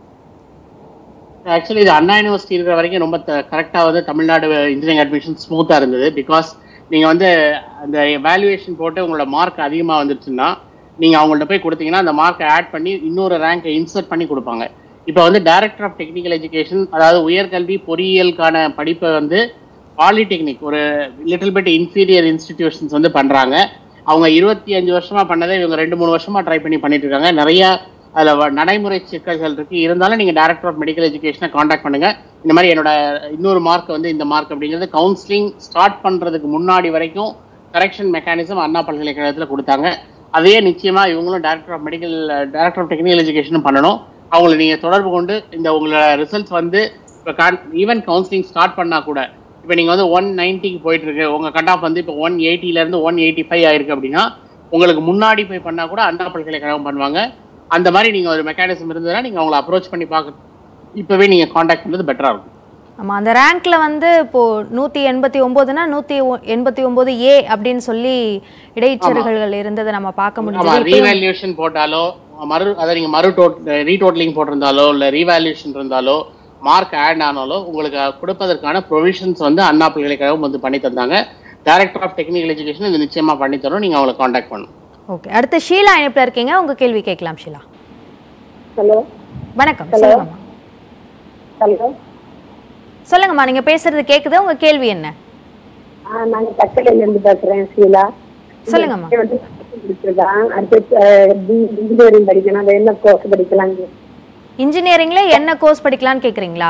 ஆக்சுவலி இது அண்ணா யூனிவர்சிட்டி இருக்கிற வரைக்கும் ரொம்ப கரெக்டாக வந்து தமிழ்நாடு இன்ஜினியரிங் அட்மிஷன் ஸ்மூத்தாக இருந்தது பிகாஸ் நீங்கள் வந்து அந்த வேல்யூவேஷன் போட்டு உங்களோட மார்க் அதிகமாக வந்துருச்சுன்னா நீங்கள் அவங்கள்ட்ட போய் கொடுத்தீங்கன்னா அந்த மார்க்கை ஆட் பண்ணி இன்னொரு ரேங்கை இன்சர்ட் பண்ணி கொடுப்பாங்க இப்போ வந்து டைரக்டர் ஆஃப் டெக்னிக்கல் எஜுகேஷன் அதாவது உயர்கல்வி பொறியியலுக்கான படிப்பை வந்து பாலிடெக்னிக் ஒரு லிட்டில் பிட் இன்ஃபீரியர் இன்ஸ்டிடியூஷன்ஸ் வந்து பண்ணுறாங்க அவங்க இருபத்தி அஞ்சு வருஷமா பண்ணதை இவங்க ரெண்டு மூணு வருஷமா ட்ரை பண்ணி பண்ணிட்டு இருக்காங்க நிறைய அதில் நடைமுறை சிக்கல்கள் இருக்கு இருந்தாலும் நீங்கள் டைரக்டர் ஆஃப் மெடிக்கல் எஜுகேஷனை காண்டாக்ட் பண்ணுங்க இந்த மாதிரி என்னோட இன்னொரு மார்க் வந்து இந்த மார்க் அப்படிங்கிறது கவுன்சிலிங் ஸ்டார்ட் பண்றதுக்கு முன்னாடி வரைக்கும் கரெக்ஷன் மெக்கானிசம் அண்ணா பல்கலைக்கழகத்தில் கொடுத்தாங்க அதையே நிச்சயமா இவங்களும் director of medical director of technical எஜுகேஷனும் பண்ணணும் அவங்களை நீங்கள் தொடர்பு கொண்டு இந்த உங்களோட ரிசல்ட்ஸ் வந்து இப்போ ஈவன் கவுன்சிலிங் ஸ்டார்ட் பண்ணா கூட இப்போ நீங்கள் வந்து ஒன் நைன்ட்டிக்கு போயிட்டு இருக்கு உங்க கட் ஆஃப் வந்து இப்போ ஒன் இருந்து ஒன் எயிட்டி ஃபைவ் ஆயிருக்கு அப்படின்னா உங்களுக்கு முன்னாடி போய் பண்ணா கூட அண்ணா பல்கலைக்கழகம் பண்ணுவாங்க அந்த மாதிரி நீங்க ஒரு மெக்கானிசம் இருந்ததுன்னா நீங்க அவங்களை அப்ரோச் பண்ணி பார்க்க இப்பவே நீங்க காண்டாக்ட் பண்றது பெட்டரா இருக்கும் ஆமாம் அந்த ரேங்க்ல வந்து இப்போ நூற்றி எண்பத்தி ஒம்போதுனா நூற்றி எண்பத்தி ஒம்பது ஏ அப்படின்னு சொல்லி இடைச்செருகல்கள் இருந்ததை நம்ம பார்க்க ஆமா முடிஞ்சது இப்பயும் ரீவேல்யூஷன் போட்டாலோ மறு அதை நீங்க மறு டோட் ரீடோட்டலிங் போட்டிருந்தாலோ இல்ல ரீவேல்யூஷன் இருந்தாலோ மார்க் ஆட் ஆனாலோ உங்களுக்கு கொடுப்பதற்கான ப்ரொவிஷன்ஸ் வந்து அண்ணா பல்கலைக்கழகம் வந்து பண்ணி தந்தாங்க டைரக்டர் ஆஃப் டெக்னிக்கல் எஜுகேஷன் இது நிச்சயமா பண்ணி தரும் நீங்க அவங்களை காண்டாக்ட் பண்ணணும் ஓகே அடுத்து ஷீலா இணைப்பில் இருக்கீங்க உங்க கேள்வி கேட்கலாம் ஷீலா ஹலோ வணக்கம் சொல்லுங்கம்மா ஹலோ சொல்லுங்கம்மா நீங்க பேசுறது கேக்குது உங்க கேள்வி என்ன ஆ நாங்க தக்கலையில இருந்து பேசுறேன் ஷீலா சொல்லுங்கம்மா. இங்க வந்து முடிச்சிருக்கேன் அடுத்து இன்ஜினியரிங் படிக்கணும் அது என்ன கோர்ஸ் படிக்கலாம் இன்ஜினியரிங்ல என்ன கோர்ஸ் படிக்கலாம்னு கேக்குறீங்களா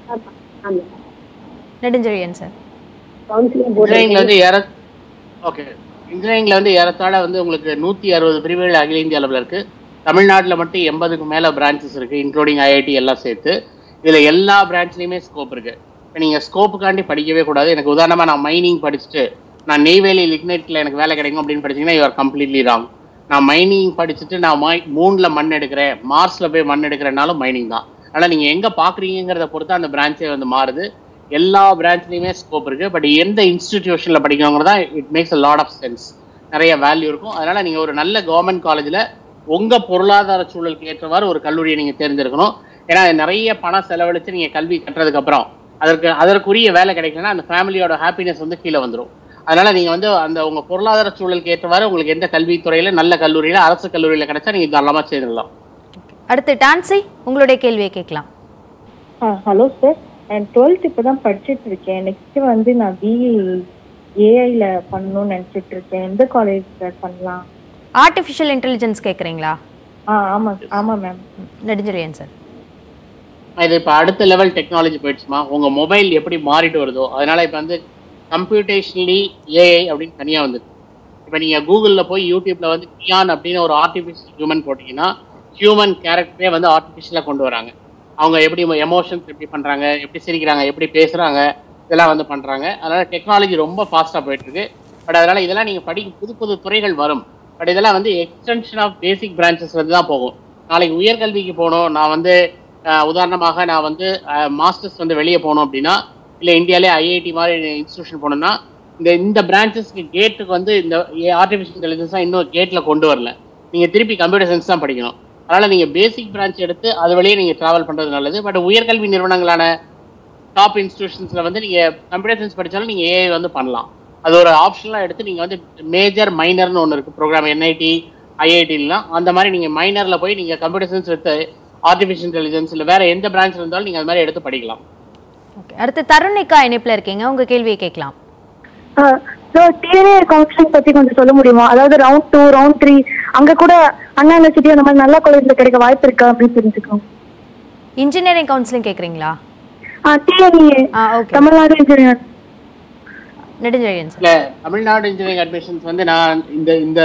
ஆமா நெடுஞ்செழியன் சார் கவுன்சிலிங் இன்ஜினியரிங்ல போட்டு வந்து ஏற ஓகே இன்ஜினியரிங்ல வந்து ஏறத்தாழ வந்து உங்களுக்கு நூத்தி அறுபது பிரிவுகள் அகில இந்திய அளவில் இருக்கு தமிழ்நாட்டில் மட்டும் எண்பதுக்கு மேல பிரான்ச்சஸ் இருக்கு இன்க்ளூடிங் ஐஐடி எல்லாம் சேர்த்து இதுல எல்லா பிரான்ச்லயுமே ஸ்கோப் இருக்கு இப்போ நீங்க ஸ்கோப்புக்காண்டி படிக்கவே கூடாது எனக்கு உதாரணமா நான் மைனிங் படிச்சுட்டு நான் நெய்வேலி லிக்னைட்ல எனக்கு வேலை கிடைக்கும் அப்படின்னு படிச்சீங்கன்னா யூ ஆர் கம்ப்ளீட்லி ராங் நான் மைனிங் படிச்சுட்டு நான் மை- மூன்ல மண் எடுக்கிறேன் மார்ஸ்ல போய் மண் எடுக்கிறேனாலும் மைனிங் தான் ஆனா நீங்க எங்க பாக்குறீங்கிறத பொறுத்து அந்த பிரான்ச்சே வந்து மாறுது எல்லா பிரான்ச்லயுமே ஸ்கோப் இருக்கு பட் எந்த இன்ஸ்டிடியூஷன்ல படிக்கணுங்கிறதா it makes a lot of sense நிறைய வேல்யூ இருக்கும் அதனால நீங்க ஒரு நல்ல கவர்மெண்ட் காலேஜ்ல உங்க பொருளாதார சூழலுக்கு ஏற்றவாறு ஒரு கல்லூரியை நீங்க தேர்ந்தெடுக்கணும் ஏன்னா நிறைய பணம் செலவழிச்சு நீங்க கல்வி கட்டுறதுக்கு அப்புறம் அதற்கு அதற்குரிய வேலை கிடைக்கலன்னா அந்த ஃபேமிலியோட ஹாப்பினஸ் வந்து கீழே வந்துடும் அதனால நீங்க வந்து அந்த உங்க பொருளாதார சூழலுக்கு ஏற்றவாறு உங்களுக்கு எந்த கல்வித்துறையில நல்ல கல்லூரியில அரசு கல்லூரியில கிடைச்சா நீங்க தாராளமா சேர்ந்துடலாம் அடுத்து டான்சி உங்களுடைய கேள்வியை கேட்கலாம் ஹலோ சார் நான் டுவெல்த் இப்போ தான் படிச்சுட்டு இருக்கேன் நெக்ஸ்ட் வந்து நான் பிஇ ஏஐல பண்ணணும்னு நினைச்சிட்டு இருக்கேன் எந்த காலேஜ் பண்ணலாம் ஆர்டிஃபிஷியல் இன்டெலிஜென்ஸ் கேக்குறீங்களா ஆ ஆமா ஆமா மேம் நெடுஞ்செழியன் சார் இது இப்போ அடுத்த லெவல் டெக்னாலஜி போயிடுச்சுமா உங்க மொபைல் எப்படி மாறிட்டு வருதோ அதனால இப்போ வந்து கம்ப்யூட்டேஷனலி ஏஐ அப்படின்னு தனியா வந்துருக்கு இப்போ நீங்க கூகுளில் போய் யூடியூப்ல வந்து கியான் அப்படின்னு ஒரு ஆர்டிஃபிஷியல் ஹியூமன் போட்டீங்கன்னா ஹியூமன் கேரக்டரே வந்து ஆர்டிஃபிஷியலாக கொண்டு வராங்க அவங்க எப்படி எமோஷன்ஸ் எப்படி பண்றாங்க எப்படி சிரிக்கிறாங்க எப்படி பேசுறாங்க இதெல்லாம் வந்து பண்றாங்க அதனால டெக்னாலஜி ரொம்ப ஃபாஸ்டா போயிட்டு இருக்கு பட் அதனால இதெல்லாம் நீங்க படிக்க புது புது துறைகள் வரும் பட் இதெல்லாம் வந்து எக்ஸ்டென்ஷன் ஆஃப் பேசிக் பிரான்ச்சஸ்ல இருந்து தான் போகும் நாளைக்கு உயர்கல்விக்கு போகணும் நான் வந்து அஹ், உதாரணமாக நான் வந்து மாஸ்டர்ஸ் வந்து வெளியே போகணும் அப்படின்னா இல்லை இந்தியாவிலே ஐஐடி மாதிரி இன்ஸ்டியூஷன் போகணும்னா இந்த இந்த பிரான்ச்சஸ்க்கு கேட்டுக்கு வந்து இந்த ஆர்டிஃபிஷியல் இன்டெலிஜென்ஸா இன்னும் கேட்ல கொண்டு வரல நீங்க திருப்பி கம்ப்யூட்டர் சயின்ஸ் தான் படிக்கணும் அதனால நீங்க பேசிக் பிரான்ச் எடுத்து அது வழியே நீங்க டிராவல் பண்றது நல்லது பட் உயர்கல்வி நிறுவனங்களான டாப் இன்ஸ்டிடியூஷன்ஸ்ல வந்து நீங்க கம்ப்யூட்டர் சயின்ஸ் படிச்சாலும் நீங்க ஏஐ வந்து பண்ணலாம் அது ஒரு ஆப்ஷனலா எடுத்து நீங்க வந்து மேஜர் மைனர்னு ஒன்று இருக்கு ப்ரோக்ராம் என்ஐடி ஐஐடிலாம் அந்த மாதிரி நீங்க மைனர்ல போய் நீங்க கம்ப்யூட்டர் சயின்ஸ் எடுத்து ஆர்டிஃபிஷியல் இன்டெலிஜென்ஸ் இல்ல வேற எந்த பிரான்ச் இருந்தாலும் நீங்க அது மாதிரி எடுத்து படிக்கலாம் ஓகே அடுத்து தருணிகா இணைப்புல இருக்கீங்க உங்க கேள்வியை கேட்கலாம் ஸோ டிஎன்ஏ கவுன்சிலிங் பத்தி கொஞ்சம் சொல்ல முடியுமா அதாவது ரவுண்ட் டூ ரவுண்ட் த்ரீ அங்க கூட அண்ணா யூனிவர்சிட்டி அந்த மாதிரி நல்ல காலேஜ்ல கிடைக்க வாய்ப்பு இருக்கா அப்படின்னு தெரிஞ்சுக்கணும் இன்ஜினியரிங் கவுன்சிலிங் கேக்குறீங்களா TNA ah okay Tamil Nadu engineer Nedunchezhian sir இல்ல தமிழ்நாடு இன்ஜினியரிங் அட்மிஷன்ஸ் வந்து நான் இந்த இந்த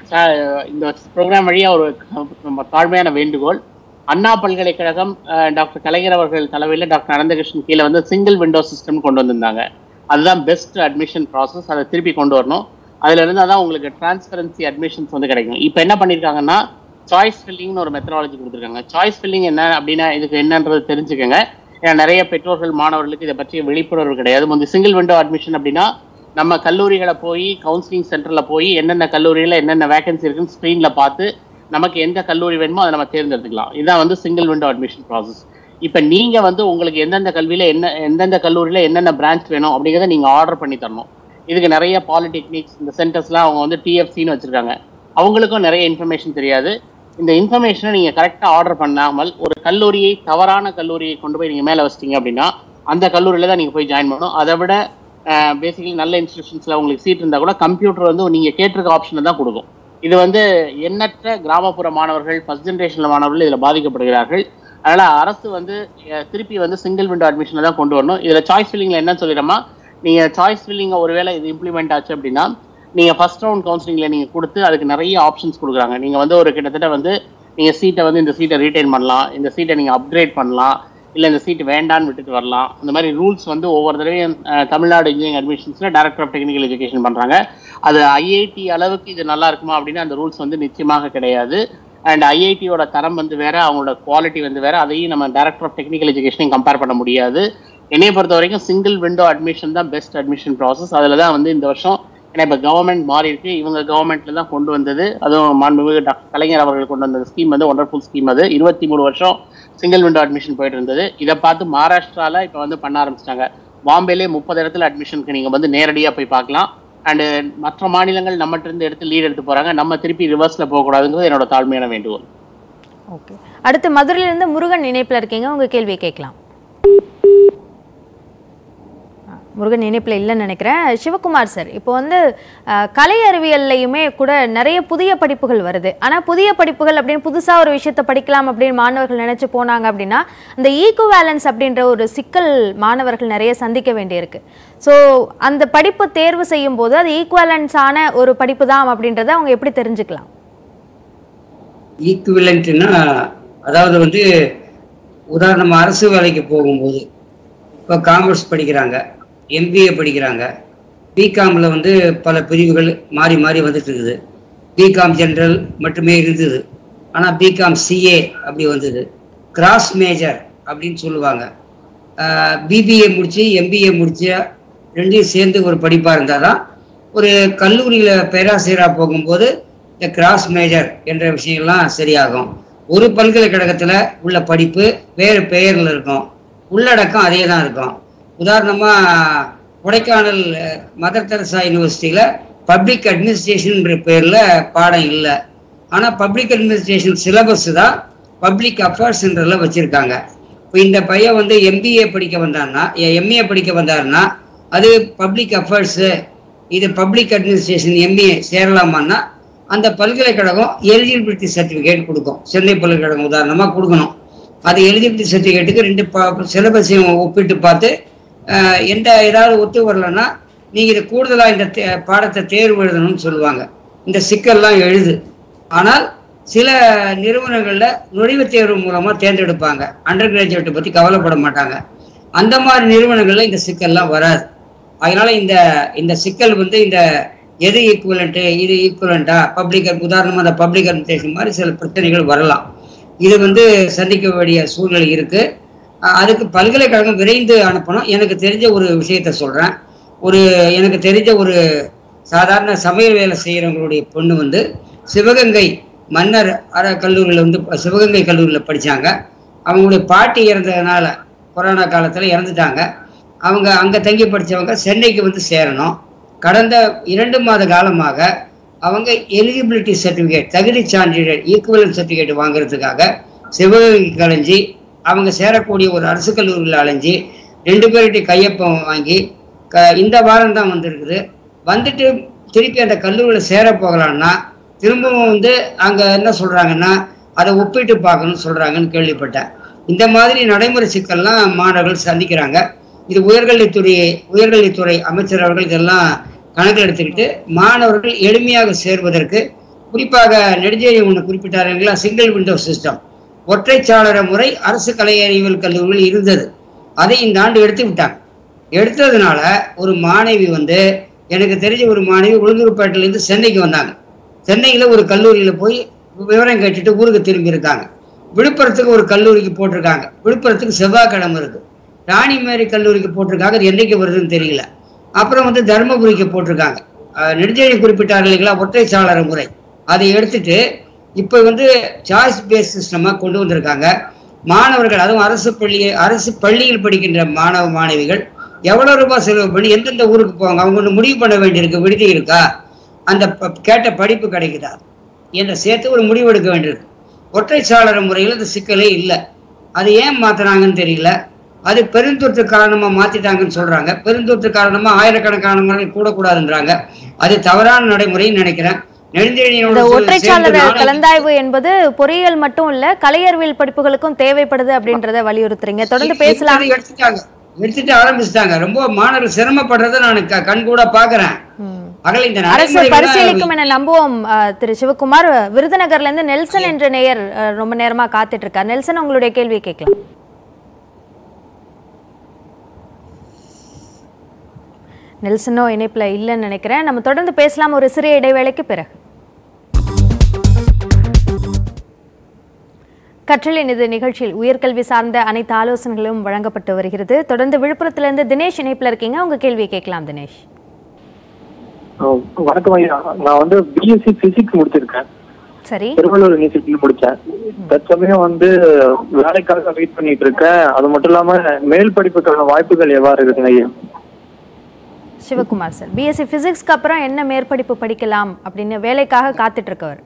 ச- இந்த ப்ரோக்ராம் வழியா ஒரு நம்ம தாழ்மையான வேண்டுகோள் அண்ணா பல்கலைக்கழகம் அஹ், டாக்டர் கலைஞர் அவர்கள் தலைமையில் டாக்டர் அனந்தகிருஷ்ணன் கீழே வந்து சிங்கிள் விண்டோ சிஸ்டம் கொண்டு வந்திருந்தாங்க அதுதான் பெஸ்ட் அட்மிஷன் ப்ராசஸ் அதை திருப்பி கொண்டு வரணும் அதுல இருந்தால் தான் உங்களுக்கு டிரான்ஸ்பரன்சி அட்மிஷன்ஸ் வந்து கிடைக்கும் இப்போ என்ன பண்ணியிருக்காங்கன்னா சாய்ஸ் ஃபில்லிங்னு ஒரு மெத்தடாலஜி கொடுத்துருக்காங்க சாய்ஸ் ஃபில்லிங் என்ன அப்படின்னா இதுக்கு என்னன்றது தெரிஞ்சுக்கோங்க ஏன்னா நிறைய பெற்றோர்கள் மாணவர்களுக்கு இதை பற்றிய விழிப்புணர்வு கிடையாது முந்தைய சிங்கிள் விண்டோ அட்மிஷன் அப்படின்னா நம்ம கல்லூரிகளை போய் கவுன்சிலிங் சென்டர்ல போய் என்னென்ன கல்லூரியில என்னென்ன வேகன்சி இருக்குன்னு ஸ்க்ரீன்ல பார்த்து நமக்கு எந்த கல்லூரி வேணுமோ அதை நம்ம தேர்ந்தெடுத்துக்கலாம் இதுதான் வந்து சிங்கிள் விண்டோ அட்மிஷன் ப்ராசஸ் இப்போ நீங்க வந்து உங்களுக்கு எந்தெந்த கல்வியில என்ன எந்தெந்த கல்லூரியில என்னென்ன பிரான்ச் வேணும் அப்படிங்கிறத நீங்க ஆர்டர் பண்ணி தரணும் இதுக்கு நிறைய பாலிடெக்னிக்ஸ் இந்த சென்டர்ஸ்லாம் அவங்க வந்து டிஎஃப்சின்னு வச்சிருக்காங்க அவங்களுக்கும் நிறைய இன்ஃபர்மேஷன் தெரியாது இந்த இன்ஃபர்மேஷனை நீங்க கரெக்டாக ஆர்டர் பண்ணாமல் ஒரு கல்லூரியை தவறான கல்லூரியை கொண்டு போய் நீங்க மேலே வச்சிட்டீங்க அப்படின்னா அந்த கல்லூரியில தான் நீங்க போய் ஜாயின் பண்ணணும் அதை விட பேசிக்கலி நல்ல இன்ஸ்டிடியூஷன்ஸ்ல உங்களுக்கு சீட் இருந்தா கூட கம்ப்யூட்டர் வந்து நீங்க கேட்டிருக்க ஆப்ஷனை தான் கொடுக்கும் இது வந்து எண்ணற்ற கிராமப்புற மாணவர்கள் ஃபர்ஸ்ட் ஜென்ரேஷன்ல மாணவர்கள் இதுல பாதிக்கப்படுகிறார்கள் அதனால அரசு வந்து அஹ், திருப்பி வந்து சிங்கிள் விண்டோ அட்மிஷனை தான் கொண்டு வரணும் இதுல சாய்ஸ் ஃபில்லிங்ல என்ன சொல்லிடுறோமா நீங்க சாய்ஸ் ஃபில்லிங்க ஒருவேளை இது இம்ப்ளிமெண்ட் ஆச்சு அப்படின்னா நீங்க ஃபர்ஸ்ட் ரவுண்ட் கவுன்சிலிங்ல நீங்க கொடுத்து அதுக்கு நிறைய ஆப்ஷன்ஸ் கொடுக்குறாங்க நீங்க வந்து ஒரு கிட்டத்தட்ட வந்து நீங்க சீட்டை வந்து இந்த சீட்டை ரீடைன் பண்ணலாம் இந்த சீட்டை நீங்க அப்கிரேட் பண்ணலாம் இல்ல இந்த சீட் வேண்டான்னு விட்டுட்டு வரலாம் அந்த மாதிரி ரூல்ஸ் வந்து ஒவ்வொரு தடவையும் அஹ், தமிழ்நாடு இன்ஜினியரிங் அட்மிஷன்ஸ்ல டைரக்டர் ஆஃப் டெக்னிக்கல் எஜுகேஷன் பண்றாங்க அது ஐஐடி அளவுக்கு இது நல்லா இருக்குமா அப்படின்னா அந்த ரூல்ஸ் வந்து நிச்சயமாக கிடையாது அண்ட் ஐஐடியோட தரம் வந்து வேற அவங்களோட குவாலிட்டி வந்து வேற அதையும் நம்ம டைரக்டர் ஆஃப் டெக்னிக்கல் எஜுகேஷனையும் கம்பேர் பண்ண முடியாது என்னைய பொறுத்த வரைக்கும் சிங்கிள் விண்டோ அட்மிஷன் தான் பெஸ்ட் அட்மிஷன் ப்ராசஸ் அதில் தான் வந்து இந்த வருஷம் ஏன்னா இப்போ கவர்மெண்ட் மாறி இருக்கு இவங்க கவர்மெண்ட்ல தான் கொண்டு வந்தது அதுவும் மாண்புமிகு டாக்டர் கலைஞர் அவர்கள் கொண்டு வந்த ஸ்கீம் வந்து ஒண்டர்ஃபுல் ஸ்கீம் அது இருபத்தி மூணு வருஷம் சிங்கிள் விண்டோ அட்மிஷன் போயிட்டு இருந்தது இதை பார்த்து மகாராஷ்டிரால இப்போ வந்து பண்ண ஆரம்பிச்சிட்டாங்க பாம்பேலே முப்பது இடத்துல அட்மிஷனுக்கு நீங்க வந்து நேரடியாக போய் பார்க்கலாம் அண்டு மற்ற மாநிலங்கள் நம்மகிட்ட இருந்து எடுத்து லீட் எடுத்து போறாங்க நம்ம திருப்பி ரிவர்ஸ்ல போகக்கூடாதுங்கிறது என்னோட தாழ்மையான வேண்டுகோள் ஓகே அடுத்து மதுரையில இருந்து முருகன் இணைப்புல இருக்கீங்க உங்க கேள்வியை கேட்கலாம் ஆ, முருகன் இணைப்புல இல்லைன்னு நினைக்கிறேன் சிவகுமார் சார் இப்போ வந்து அஹ், கலை அறிவியல்லையுமே கூட நிறைய புதிய படிப்புகள் வருது ஆனா புதிய படிப்புகள் அப்படின்னு புதுசா ஒரு விஷயத்த படிக்கலாம் அப்படின்னு மாணவர்கள் நினைச்சு போனாங்க அப்படின்னா அந்த ஈக்குவேலன்ஸ் அப்படின்ற ஒரு சிக்கல் மாணவர்கள் நிறைய சந்திக்க வேண்டியிருக்கு ஸோ அந்த படிப்பு தேர்வு செய்யும் போது அது ஈக்குவேலன்ஸ் ஆன ஒரு படிப்பு தான் அப்படின்றத அவங்க எப்படி தெரிஞ்சுக்கலாம் ஈக்குவலண்ட்னா அதாவது வந்து உதாரணமா அரசு வேலைக்கு போகும்போது இப்போ காமர்ஸ் படிக்கிறாங்க எம்பிஏ படிக்கிறாங்க பிகாமில் வந்து பல பிரிவுகள் மாறி மாறி வந்துட்டு இருக்குது பிகாம் ஜென்ரல் மட்டுமே இருந்தது ஆனால் பிகாம் சிஏ அப்படி வந்தது கிராஸ் மேஜர் அப்படின்னு சொல்லுவாங்க பிபிஏ முடிச்சு எம்பிஏ முடிச்சு ரெண்டையும் சேர்ந்து ஒரு படிப்பாக இருந்தால் தான் ஒரு கல்லூரியில் பேராசிரியராக போகும்போது இந்த கிராஸ் மேஜர் என்ற விஷயம்லாம் சரியாகும் ஒரு பல்கலைக்கழகத்தில் உள்ள படிப்பு வேறு பெயரில் இருக்கும் உள்ளடக்கம் அதே தான் இருக்கும் உதாரணமாக கொடைக்கானல் அஹ், மதர் தெரசா யூனிவர்சிட்டியில் பப்ளிக் அட்மினிஸ்ட்ரேஷன் பேரில் பாடம் இல்லை ஆனால் பப்ளிக் அட்மினிஸ்ட்ரேஷன் சிலபஸ் தான் பப்ளிக் அஃபேர்ஸ்ன்றதில் வச்சுருக்காங்க இப்போ இந்த பையன் வந்து எம்பிஏ படிக்க வந்தான்னா எம்ஏ படிக்க வந்தாருன்னா அது பப்ளிக் அஃபேர்ஸு இது பப்ளிக் அட்மினிஸ்ட்ரேஷன் எம்ஏ சேரலாமான்னா அந்த பல்கலைக்கழகம் எலிஜிபிலிட்டி சர்டிஃபிகேட் கொடுக்கும் சென்னை பல்கலைக்கழகம் உதாரணமாக கொடுக்கணும் அது எலிஜிபிலிட்டி சர்டிஃபிகேட்டுக்கு ரெண்டு சிலபஸையும் ஒப்பிட்டு பார்த்து அஹ், எந்த ஏதாவது ஒத்து வரலன்னா நீங்கள் இது கூடுதலாக இந்த தே- பாடத்தை தேர்வு எழுதணும்னு சொல்லுவாங்க இந்த சிக்கல்லாம் எழுது ஆனால் சில நிறுவனங்களில் நுழைவுத் தேர்வு மூலமாக தேர்ந்தெடுப்பாங்க அண்டர் கிராஜுவேட்டை பற்றி கவலைப்பட மாட்டாங்க அந்த மாதிரி நிறுவனங்களில் இந்த சிக்கல்லாம் வராது அதனால இந்த இந்த சிக்கல் வந்து இந்த எது ஈக்குவலண்ட்டு இது ஈக்குவலண்டா பப்ளிக் உதாரணமாக அந்த பப்ளிக் அட்மினிஸ்ட்ரேஷன் மாதிரி சில பிரச்சனைகள் வரலாம் இது வந்து சந்திக்க வேண்டிய சூழ்நிலை இருக்கு அஹ் அதுக்கு பல்கலைக்கழகம் விரைந்து அனுப்பணும் எனக்கு தெரிஞ்ச ஒரு விஷயத்த சொல்றேன் ஒரு எனக்கு தெரிஞ்ச ஒரு சாதாரண சமையல் வேலை செய்கிறவங்களுடைய பொண்ணு வந்து சிவகங்கை மன்னர் அற கல்லூரியில் வந்து சிவகங்கை கல்லூரியில் படித்தாங்க அவங்களுடைய பாட்டி இறந்ததுனால கொரோனா காலத்தில் இறந்துட்டாங்க அவங்க அங்கே தங்கி படித்தவங்க சென்னைக்கு வந்து சேரணும் கடந்த இரண்டு மாத காலமாக அவங்க எலிஜிபிலிட்டி சர்டிஃபிகேட் தகுதி சான்றிதழ் ஈக்குவலன் சர்டிஃபிகேட் வாங்குறதுக்காக சிவகங்கைக்கு அலைஞ்சி அவங்க சேரக்கூடிய ஒரு அரசு கல்லூரியில் அலைஞ்சி ரெண்டு பேர்கிட்ட கையொப்பம் வாங்கி க இந்த வாரம் தான் வந்திருக்குது வந்துட்டு திருப்பி அந்த கல்லூரியில் சேர போகலான்னா திரும்பவும் வந்து அங்கே என்ன சொல்கிறாங்கன்னா அதை ஒப்பிட்டு பார்க்கணும்னு சொல்கிறாங்கன்னு கேள்விப்பட்டேன் இந்த மாதிரி நடைமுறை சிக்கல்லாம் மாணவர்கள் சந்திக்கிறாங்க இது உயர்கல்வித்துறை உயர்கல்வித்துறை அமைச்சர் அவர்கள் இதெல்லாம் கணக்கில் எடுத்துக்கிட்டு மாணவர்கள் எளிமையாக சேர்வதற்கு குறிப்பாக நெடுஞ்செழி ஒன்று குறிப்பிட்டாருங்களா சிங்கிள் விண்டோ சிஸ்டம் ஒற்றைச்சாளர முறை அரசு கலை அறிவியல் கல்லூரியில் இருந்தது அதை இந்த ஆண்டு எடுத்து விட்டாங்க எடுத்ததுனால ஒரு மாணவி வந்து எனக்கு தெரிஞ்ச ஒரு மாணவி உளுந்தூர்பேட்டையிலேருந்து சென்னைக்கு வந்தாங்க சென்னையில் ஒரு கல்லூரியில் போய் விவரம் கேட்டுட்டு ஊருக்கு திரும்பி இருக்காங்க விழுப்புரத்துக்கு ஒரு கல்லூரிக்கு போட்டிருக்காங்க விழுப்புரத்துக்கு செவ்வாய்க்கிழமை இருக்கு ராணிமேரி கல்லூரிக்கு போட்டிருக்காங்க அது என்னைக்கு வருதுன்னு தெரியல அப்புறம் வந்து தருமபுரிக்கு போட்டிருக்காங்க அஹ் நெடுஞ்செழி குறிப்பிட்டார் இல்லைங்களா ஒற்றைச்சாளர முறை அதை எடுத்துட்டு இப்போ வந்து சாய்ஸ் பேஸ் சிஸ்டமாக கொண்டு வந்திருக்காங்க மாணவர்கள் அதுவும் அரசு பள்ளி அரசு பள்ளியில் படிக்கின்ற மாணவ மாணவிகள் எவ்வளோ ரூபாய் செலவு பண்ணி எந்தெந்த ஊருக்கு போவாங்க அவங்க ஒன்று முடிவு பண்ண வேண்டியிருக்கு விடுதி இருக்கா அந்த ப- கேட்ட படிப்பு கிடைக்குதா என்ற சேர்த்து ஒரு முடிவு எடுக்க வேண்டியிருக்கு ஒற்றைச்சாளர முறையில் அந்த சிக்கலே இல்லை அது ஏன் மாத்துறாங்கன்னு தெரியல அது பெருந்தொற்று காரணமா மாத்திட்டாங்கன்னு சொல்றாங்க பெருந்தொற்று காரணமா ஆயிரக்கணக்கான மாணவர்கள் கூடக்கூடாதுன்றாங்க அது தவறான நடைமுறைன்னு நினைக்கிறேன் நெடுஞ்செழியனோட இந்த சேர்ந்து ஒற்றைச்சாளர நானும் கலந்தாய்வு என்பது பொறியியல் மட்டும் இல்ல கலையறிவியல் படிப்புகளுக்கும் தேவைப்படுது அப்படின்றத வலியுறுத்துறீங்க தொடர்ந்து பேசலாம் எடுத்துட்டு எடுத்துட்டாங்க எடுத்துட்டு ஆரம்பிச்சிட்டாங்க ரொம்ப மாணவர்கள் சிரமப்படுறதை நான் க- கண் கூட பாக்குறேன் அகல இந்த அரசு நடைமுறைகளை பரிசீலிக்கும் என நம்புவோம் அஹ், திரு சிவகுமார் விருதுநகர்ல இருந்து நெல்சன் என்ற நேயர் அஹ், ரொம்ப நேரமா காத்துட்டு இருக்கார் நெல்சன் உங்களுடைய கேள்வி கேட்கலாம் நெல்சனோ இணைப்புல இல்லைன்னு நினைக்கிறேன் நம்ம தொடர்ந்து பேசலாம் ஒரு சிறிய இடைவேளைக்கு பிறகு கற்றலின் இது நிகழ்ச்சியில் உயர்கல்வி சார்ந்த அனைத்து ஆலோசனைகளும் வழங்கப்பட்டு வருகிறது தொடர்ந்து விழுப்புரத்திலிருந்து தினேஷ் இணைப்புல இருக்கீங்க உங்க கேள்வி கேட்கலாம் தினேஷ் அஹ் வணக்கம் ஐயா நான் வந்து பிஎஸ்சி பிசிக்ஸ் முடிச்சிருக்கேன் சரி திருவள்ளூர் யூனிவர்சிட்டியில் முடிச்சேன் தற்சமயம் வந்து வேலைக்காக வெயிட் பண்ணிட்டு இருக்கேன் அது மட்டும் இல்லாம மேல் படிப்புக்கான வாய்ப்புகள் எவ்வாறு இருக்குங்க ஐயா சிவகுமார் சார் பிஎஸ்சி பிசிக்ஸ்க்கு அப்புறம் என்ன மேற்படிப்பு படிக்கலாம் அப்படின்னு வேலைக்காக காத்துட்டு இருக்கவர்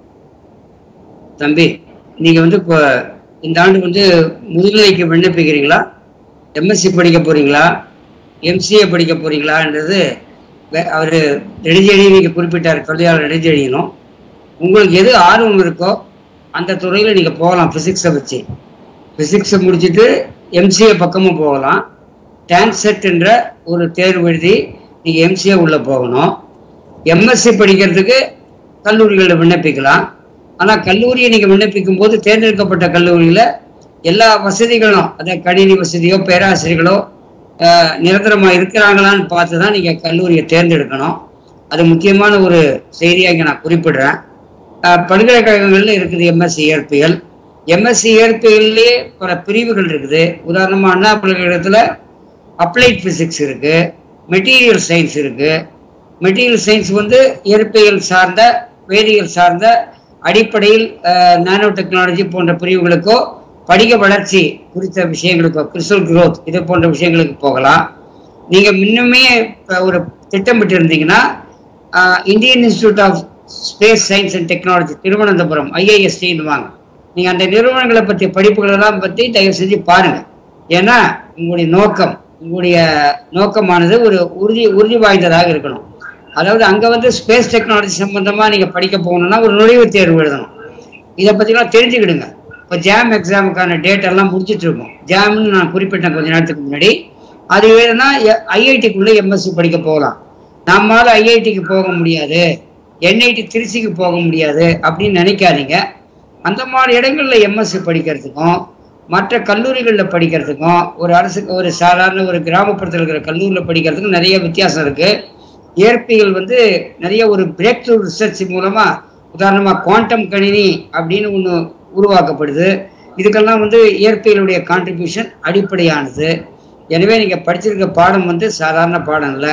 தம்பி நீங்க வந்து இப்போ இந்த ஆண்டு வந்து முதுநிலைக்கு விண்ணப்பிக்கிறீங்களா எம்எஸ்சி படிக்க போறீங்களா எம்சிஏ படிக்க போறீங்களான்றது வே- அவரு நெடுஞ்செழி நீங்க குறிப்பிட்டார் தொழிலாளர் நெடுஞ்செழியனும் உங்களுக்கு எது ஆர்வம் இருக்கோ அந்த துறையில நீங்க போகலாம் பிசிக்ஸை வச்சு பிசிக்ஸை முடிச்சுட்டு எம்சிஏ பக்கமும் போகலாம் டான்செட் என்ற ஒரு தேர்வு எழுதி நீங்க எம்சிஏ உள்ள போகணும் எம்எஸ்சி படிக்கிறதுக்கு கல்லூரிகளில் விண்ணப்பிக்கலாம் ஆனா கல்லூரியை நீங்க விண்ணப்பிக்கும் போது தேர்ந்தெடுக்கப்பட்ட கல்லூரியில எல்லா வசதிகளும் அதாவது கணினி வசதியோ பேராசிரியர்களோ ஆஹ், நிரந்தரமா இருக்கிறாங்களான்னு பார்த்து தான் நீங்க கல்லூரியை தேர்ந்தெடுக்கணும் அது முக்கியமான ஒரு செய்தியா இங்க நான் குறிப்பிடுறேன் ஆஹ், பல்கலைக்கழகங்கள்ல இருக்குது எம்எஸ்சி இயற்பியல் எம்எஸ்சி இயற்பியல்லே பல பிரிவுகள் இருக்குது உதாரணமா அண்ணா பல்கலைக்கழகத்துல அப்ளைட் பிசிக்ஸ் இருக்கு மெட்டீரியல் சயின்ஸ் இருக்கு மெட்டீரியல் சயின்ஸ் வந்து இயற்பியல் சார்ந்த வேதியியல் சார்ந்த அடிப்படையில் நானோ டெக்னாலஜி போன்ற பிரிவுகளுக்கோ படிக வளர்ச்சி குறித்த விஷயங்களுக்கோ கிறிஸ்டல் growth இது போன்ற விஷயங்களுக்கு போகலாம் நீங்க முன்னுமே இப்ப ஒரு திட்டமிட்டு இருந்தீங்கன்னா Indian institute of space science and technology Thiruvananthapuram ஐஐஎஸ்டின்னு வாங்க நீங்க அந்த நிறுவனங்களை பற்றிய படிப்புகள் எல்லாம் பற்றி தயவு செஞ்சு பாருங்க ஏன்னா உங்களுடைய நோக்கம் உங்களுடைய நோக்கமானது ஒரு உறுதி உறுதி வாய்ந்ததாக இருக்கணும் அதாவது அங்க வந்து ஸ்பேஸ் டெக்னாலஜி சம்பந்தமா நீங்க படிக்க போகணும்னா ஒரு நுழைவுத் தேர்வு எழுதணும் இதை பற்றிலாம் தெரிஞ்சுக்கிடுங்க இப்போ ஜாம் எக்ஸாமுக்கான டேட் எல்லாம் முடிச்சிட்டு இருக்கோம் ஜாம்னு நான் குறிப்பிட்டேன் கொஞ்ச நேரத்துக்கு முன்னாடி அது வேணும்னா ஐஐடிக்குள்ளே எம்எஸ்சி படிக்க போகலாம் நம்மால ஐஐடிக்கு போக முடியாது என்ஐடி திருச்சிக்கு போக முடியாது அப்படின்னு நினைக்காதீங்க அந்த மாதிரி இடங்கள்ல எம்எஸ்சி படிக்கிறதுக்கும் மற்ற கல்லூரிகளில் படிக்கிறதுக்கும் ஒரு அரசு ஒரு சாதாரண ஒரு கிராமப்புறத்தில் இருக்கிற கல்லூரியில் படிக்கிறதுக்கும் நிறைய வித்தியாசம் இருக்கு இயற்பியல் வந்து நிறைய ஒரு பிரேக் த்ரூ ரிசர்ச் மூலமா உதாரணமா குவாண்டம் கணினி அப்படின்னு ஒன்று உருவாக்கப்படுது இதுக்கெல்லாம் வந்து இயற்பியலுடைய கான்ட்ரிபியூஷன் அடிப்படையானது எனவே நீங்க படிச்சிருக்க பாடம் வந்து சாதாரண பாடம் இல்லை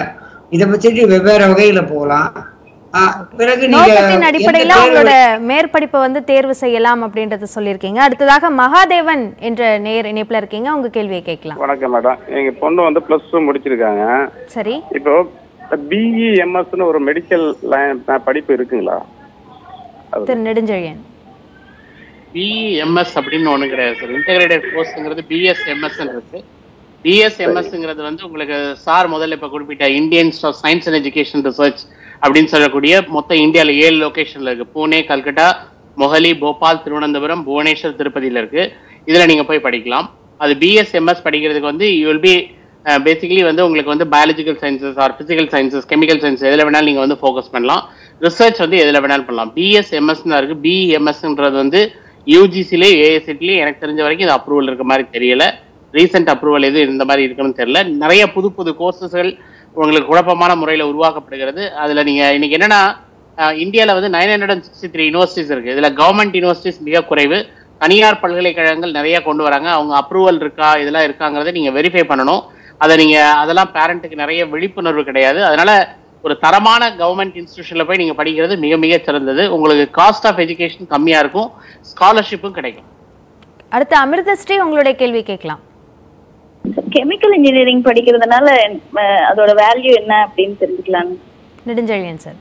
இதை பற்றி வெவ்வேறு வகையில போகலாம் ஆ, பிறகு நீங்க நோக்கத்தின் எந்த அடிப்படையில தேர்வு- அவங்களோட மேற்படிப்பை வந்து தேர்வு செய்யலாம் அப்படின்றத சொல்லியிருக்கீங்க அடுத்ததாக மகாதேவன் என்ற நேர் இணைப்புல இருக்கீங்க உங்க கேள்வியை கேட்கலாம் வணக்கம் மேடம் எங்க பொண்ணு வந்து பிளஸ் டூ முடிச்சிருக்காங்க சரி இப்போ பிஇஎம்எஸ்னு ஒரு மெடிக்கல் லைன் படிப்பு இருக்குங்களா திரு நெடுஞ்செழியன் பிஎம்எஸ் அப்படின்னு ஒண்ணு கிடையாது சார் இன்டகிரேட்டட் கோர்ஸ்ங்கிறது பிஎஸ்எம்எஸ் இருக்கு பிஎஸ்எம்எஸ்ங்கிறது வந்து உங்களுக்கு சார் முதல்ல இப்ப குறிப்பிட்ட Indian of science and education research அப்படின்னு சொல்லக்கூடிய மொத்த இந்தியால ஏழு லொகேஷன்ல இருக்கு பூனே கல்கட்டா மொஹலி போபால் திருவனந்தபுரம் புவனேஸ்வர் திருப்பதியில இருக்கு இதுல நீங்க போய் படிக்கலாம் அது பிஎஸ்எம்எஸ் படிக்கிறதுக்கு வந்து யூ வில் பி பேசிக்கலி வந்து உங்களுக்கு வந்து biological sciences or physical sciences chemical science எதில் வேணாலும் நீங்க வந்து ஃபோக்கஸ் பண்ணலாம் ரிசர்ச் வந்து எதில் வேணாலும் பண்ணலாம் பிஎஸ்எம்எஸ் தான் இருக்கு பிஎம்எஸ்ன்றது வந்து யூஜிசிலே ஏஎஸ்சிட்லேயே எனக்கு தெரிஞ்ச வரைக்கும் இது அப்ரூவல் இருக்க மாதிரி தெரியல ரீசெண்ட் அப்ரூவல் எது இந்த மாதிரி இருக்குன்னு தெரியல நிறைய புது புது கோர்சஸ்கள் உங்களுக்கு குழப்பமான முறையில் உருவாக்கப்படுகிறது அதுல நீங்க இன்னைக்கு என்னன்னா அஹ், இந்தியால வந்து nine hundred and sixty three universities இருக்கு இதுல கவர்மெண்ட் யூனிவர்சிட்டிஸ் மிக குறைவு தனியார் பல்கலைக்கழகங்கள் நிறைய கொண்டு வராங்க அவங்க அப்ரூவல் இருக்கா இதெல்லாம் இருக்காங்கிறத நீங்க வெரிஃபை பண்ணணும் அதை நீங்க அதெல்லாம் பேரண்ட்டுக்கு நிறைய விழிப்புணர்வு கிடையாது அதனால ஒரு தரமான கவர்மெண்ட் இன்ஸ்டிடியூஷன்ல போய் நீங்க படிக்கிறது மிக மிக சிறந்தது உங்களுக்கு காஸ்ட் ஆஃப் எஜுகேஷன் கம்மியா இருக்கும் ஸ்காலர்ஷிப்பும் கிடைக்கும் அடுத்து அமிர்தஸ்ரீ உங்களுடைய கேள்வி கேட்கலாம் கெமிக்கல் இன்ஜினியரிங் படிக்கிறதுனால அஹ், அதோட வேல்யூ என்ன அப்படின்னு தெரிஞ்சுக்கலாம் நெடுஞ்செழியன் சார்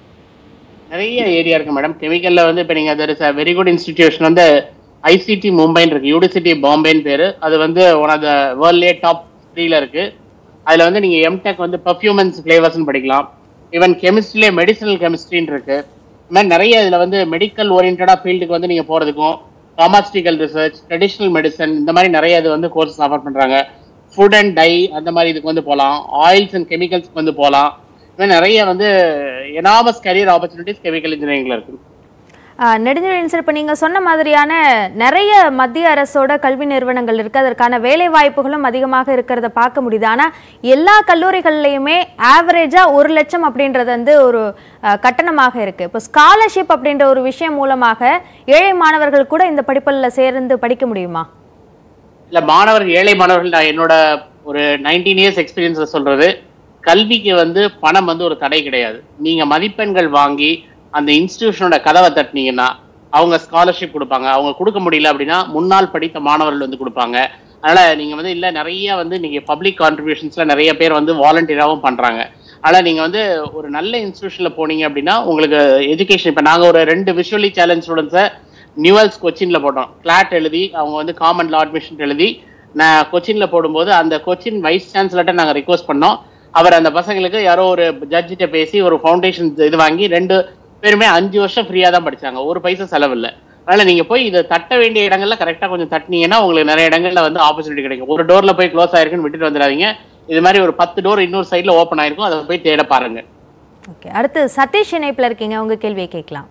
நிறைய ஏரியா இருக்கு மேடம் கெமிக்கல்ல வந்து இப்போ நீங்க there is a very good institution வந்து ஐசிடி மும்பைன்னு இருக்கு யூனிவர்சிட்டி பாம்பேன்னு பேரு அது வந்து ஒன் ஆஃப் த வேர்ல்ட்லேயே டாப் த்ரீல இருக்கு அதுல வந்து நீங்க எம்டெக் வந்து பர்ஃபியூமன்ஸ் ஃபிளேவர்ஸ்னு படிக்கலாம் ஈவன் கெமிஸ்ட்ரிலே மெடிசனல் கெமிஸ்ட்ரின்னு இருக்கு இந்த மாதிரி நிறைய இதுல வந்து மெடிக்கல் ஓரியன்டா ஃபீல்டுக்கு வந்து நீங்க போறதுக்கும் ஃபார்மாஸ்டிக்கல் ரிசர்ச் ட்ரெடிஷ்னல் மெடிசன் இந்த மாதிரி நிறைய இது வந்து கோர்சஸ் ஆஃபர் பண்றாங்க ஃபுட் அண்ட் டை அந்த மாதிரி இதுக்கு வந்து போகலாம் ஆயில்ஸ் அண்ட் கெமிக்கல்ஸ்க்கு வந்து போகலாம் இந்த மாதிரி நிறைய வந்து எனாமஸ் கரியர் ஆப்பர்ச்சுனிட்டிஸ் கெமிக்கல் இன்ஜினியரிங்ல இருக்கு ஆஹ் நெடுஞ்செழியன் சார் இப்போ நீங்கள் சொன்ன மாதிரியான நிறைய மத்திய அரசோட கல்வி நிறுவனங்கள் இருக்குது அதற்கான வேலை வாய்ப்புகளும் அதிகமாக இருக்கிறத பார்க்க முடியுது ஆனால் எல்லா கல்லூரிகள்லையுமே ஆவரேஜாக ஒரு லட்சம் அப்படின்றது வந்து ஒரு ஆஹ், கட்டணமாக இருக்குது இப்போ ஸ்காலர்ஷிப் அப்படின்ற ஒரு விஷயம் மூலமாக ஏழை மாணவர்கள் கூட இந்த படிப்பில் சேர்ந்து படிக்க முடியுமா இல்ல மாணவர்கள் ஏழை மாணவர்கள் நான் என்னோட ஒரு நைன்டீன் இயர்ஸ் எக்ஸ்பீரியன்ஸ்ல சொல்றது கல்விக்கு வந்து பணம் வந்து ஒரு தடை கிடையாது நீங்க மதிப்பெண்கள் வாங்கி அந்த இன்ஸ்டிடியூஷனோட கதவை தட்டினீங்கன்னா அவங்க ஸ்காலர்ஷிப் கொடுப்பாங்க அவங்க கொடுக்க முடியல அப்படின்னா முன்னாள் படித்த மாணவர்கள் வந்து கொடுப்பாங்க அதனால நீங்க வந்து இல்ல நிறைய வந்து நீங்க பப்ளிக் கான்ட்ரிபியூஷன்ஸ்ல நிறைய பேர் வந்து வாலண்டியராகவும் பண்றாங்க ஆனா நீங்க வந்து ஒரு நல்ல இன்ஸ்டிடியூஷன்ல போனீங்க அப்படின்னா உங்களுக்கு எஜுகேஷன் இப்ப நாங்க ஒரு ரெண்டு விஷுவலி சேலஞ்ச் ஸ்டூடெண்ட்ஸை நியூவல்ஸ் கொச்சின்ல போட்டோம் கிளாட் எழுதி அவங்க வந்து காமன் லா அட்மிஷன் எழுதி நான் கொச்சின்ல போடும்போது அந்த கொச்சின் வைஸ் சான்சலர்ட்ட நாங்க ரிக்வஸ்ட் பண்ணோம் அவர் அந்த பசங்களுக்கு யாரோ ஒரு ஜட்ஜிட்ட பேசி ஒரு ஃபவுண்டேஷன் இது வாங்கி ரெண்டு பேருமே அஞ்சு வருஷம் ஃப்ரீயா தான் படிச்சாங்க ஒரு பைசா செலவு இல்லை அதனால நீங்க போய் இதை தட்ட வேண்டிய இடங்கள்ல கரெக்டா கொஞ்சம் தட்டினீங்கன்னா உங்களுக்கு நிறைய இடங்கள்ல வந்து ஆப்பர்ச்சுனிட்டி கிடைக்கும் ஒரு டோர்ல போய் க்ளோஸ் ஆயிருக்குன்னு விட்டுட்டு வந்துடாதீங்க இது மாதிரி ஒரு பத்து டோர் இன்னொரு சைடுல ஓப்பன் ஆயிருக்கும் அதை போய் தேட பாருங்க ஓகே அடுத்து சதீஷ் இணைப்பில் இருக்கீங்க உங்கள் கேள்வியை கேட்கலாம்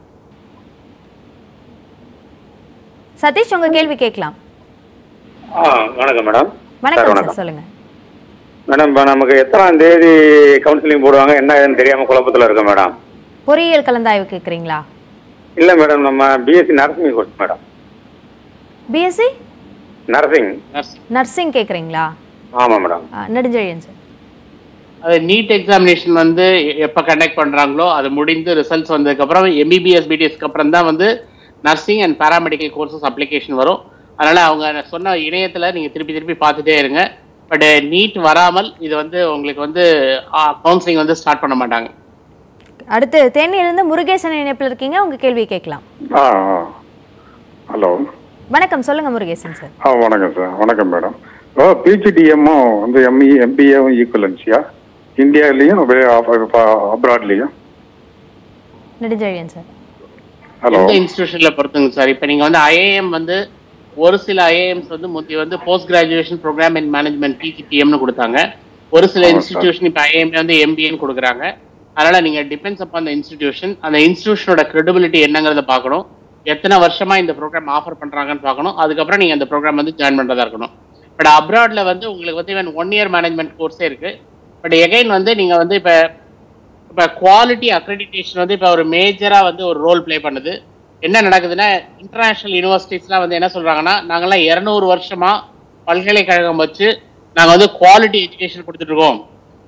சதீஷ் உங்கள் கேள்வி கேட்கலாம் ஆ வணக்கம் மேடம் வணக்கம் வணக்கம். சார் சொல்லுங்கள் மேடம் இப்போ நமக்கு எத்தனாம் தேதி கவுன்சிலிங் போடுவாங்க என்ன ஏதுன்னு தெரியாம குழப்பத்தில் இருக்கோம் மேடம் பொறியியல் கலந்தாய்வு கேட்குறீங்களா இல்ல மேடம் நம்ம BSc nursing course madam BSc nursing nursing கேட்குறீங்களா ஆமா மேடம் நெடுஞ்செழியன் சார் அது நீட் எக்ஸாமினேஷன் வந்து எப்போ கண்டக்ட் பண்றாங்களோ அது முடிந்து ரிசல்ட்ஸ் வந்ததுக்கப்புறம் எம்பிபிஎஸ் பிடிஎஸ்க்கு அப்புறம் தான் வந்து nursing and paramedical courses application வரும் அதனால அவங்க சொன்ன இணையத்துல நீங்க திருப்பி திருப்பி பார்த்துட்டே இருங்க பட் நீட் வராமல் இது வந்து உங்களுக்கு வந்து கவுன்சிலிங் வந்து ஸ்டார்ட் பண்ண மாட்டாங்க அடுத்து தேனியிலிருந்து முருகேசன் இணைப்பில் இருக்கீங்க உங்கள் கேள்வி கேட்கலாம் ஆ ஹலோ வணக்கம் சொல்லுங்க முருகேசன் சார் ஆ வணக்கம் சார் வணக்கம் மேடம் ஓ பிஜிடிஎம்மும் வந்து எம்இ எம்பிஏவும் ஈக்குவலன்சியா இந்தியாவிலையும் அப்ராட்லேயும் நெடுஞ்செழியன் சார் ஹலோ எந்த இன்ஸ்டிடியூஷன்ல பொறுத்துங்க சார் இப்போ நீங்க வந்து ஐஏஎம் வந்து ஒரு சில ஐஏஎம்ஸ் வந்து முந்தி வந்து post graduation program in management பிஜிடிஎம்னு கொடுத்தாங்க ஒரு சில ஆமா, sir. இன்ஸ்டிடியூஷன் இப்போ ஐஏஎம் வந்து எம்பிஏன்னு கொடுக்குறாங்க அதனால நீங்க டிபெண்ட்ஸ் அப்பான் அந்த இன்ஸ்டிடியூஷன் அந்த இன்ஸ்டிடியூஷனோட கிரெடிபிலிட்டி என்னங்கிறத பார்க்கணும் எத்தனை வருஷமா இந்த ப்ரோக்ராம் ஆஃபர் பண்றாங்கன்னு பார்க்கணும் அதுக்கப்புறம் நீங்க அந்த ப்ரோக்ராம் வந்து ஜாயின் பண்றதா இருக்கணும் பட் அப்ராட்ல வந்து உங்களுக்கு வந்து இவன் ஒன் இயர் மேனேஜ்மெண்ட் கோர்ஸே இருக்கு பட் எகைன் வந்து நீங்க வந்து இப்போ இப்போ குவாலிட்டி அக்ரெடிடேஷன் வந்து இப்போ ஒரு மேஜரா வந்து ஒரு ரோல் ப்ளே பண்ணுது என்ன நடக்குதுன்னா இன்டர்நேஷனல் யூனிவர்சிட்டிஸ்லாம் வந்து என்ன சொல்றாங்கன்னா நாங்கெல்லாம் இருநூறு வருஷமா பல்கலைக்கழகம் வச்சு நாங்க வந்து குவாலிட்டி எஜுகேஷன் கொடுத்துட்டு இருக்கோம்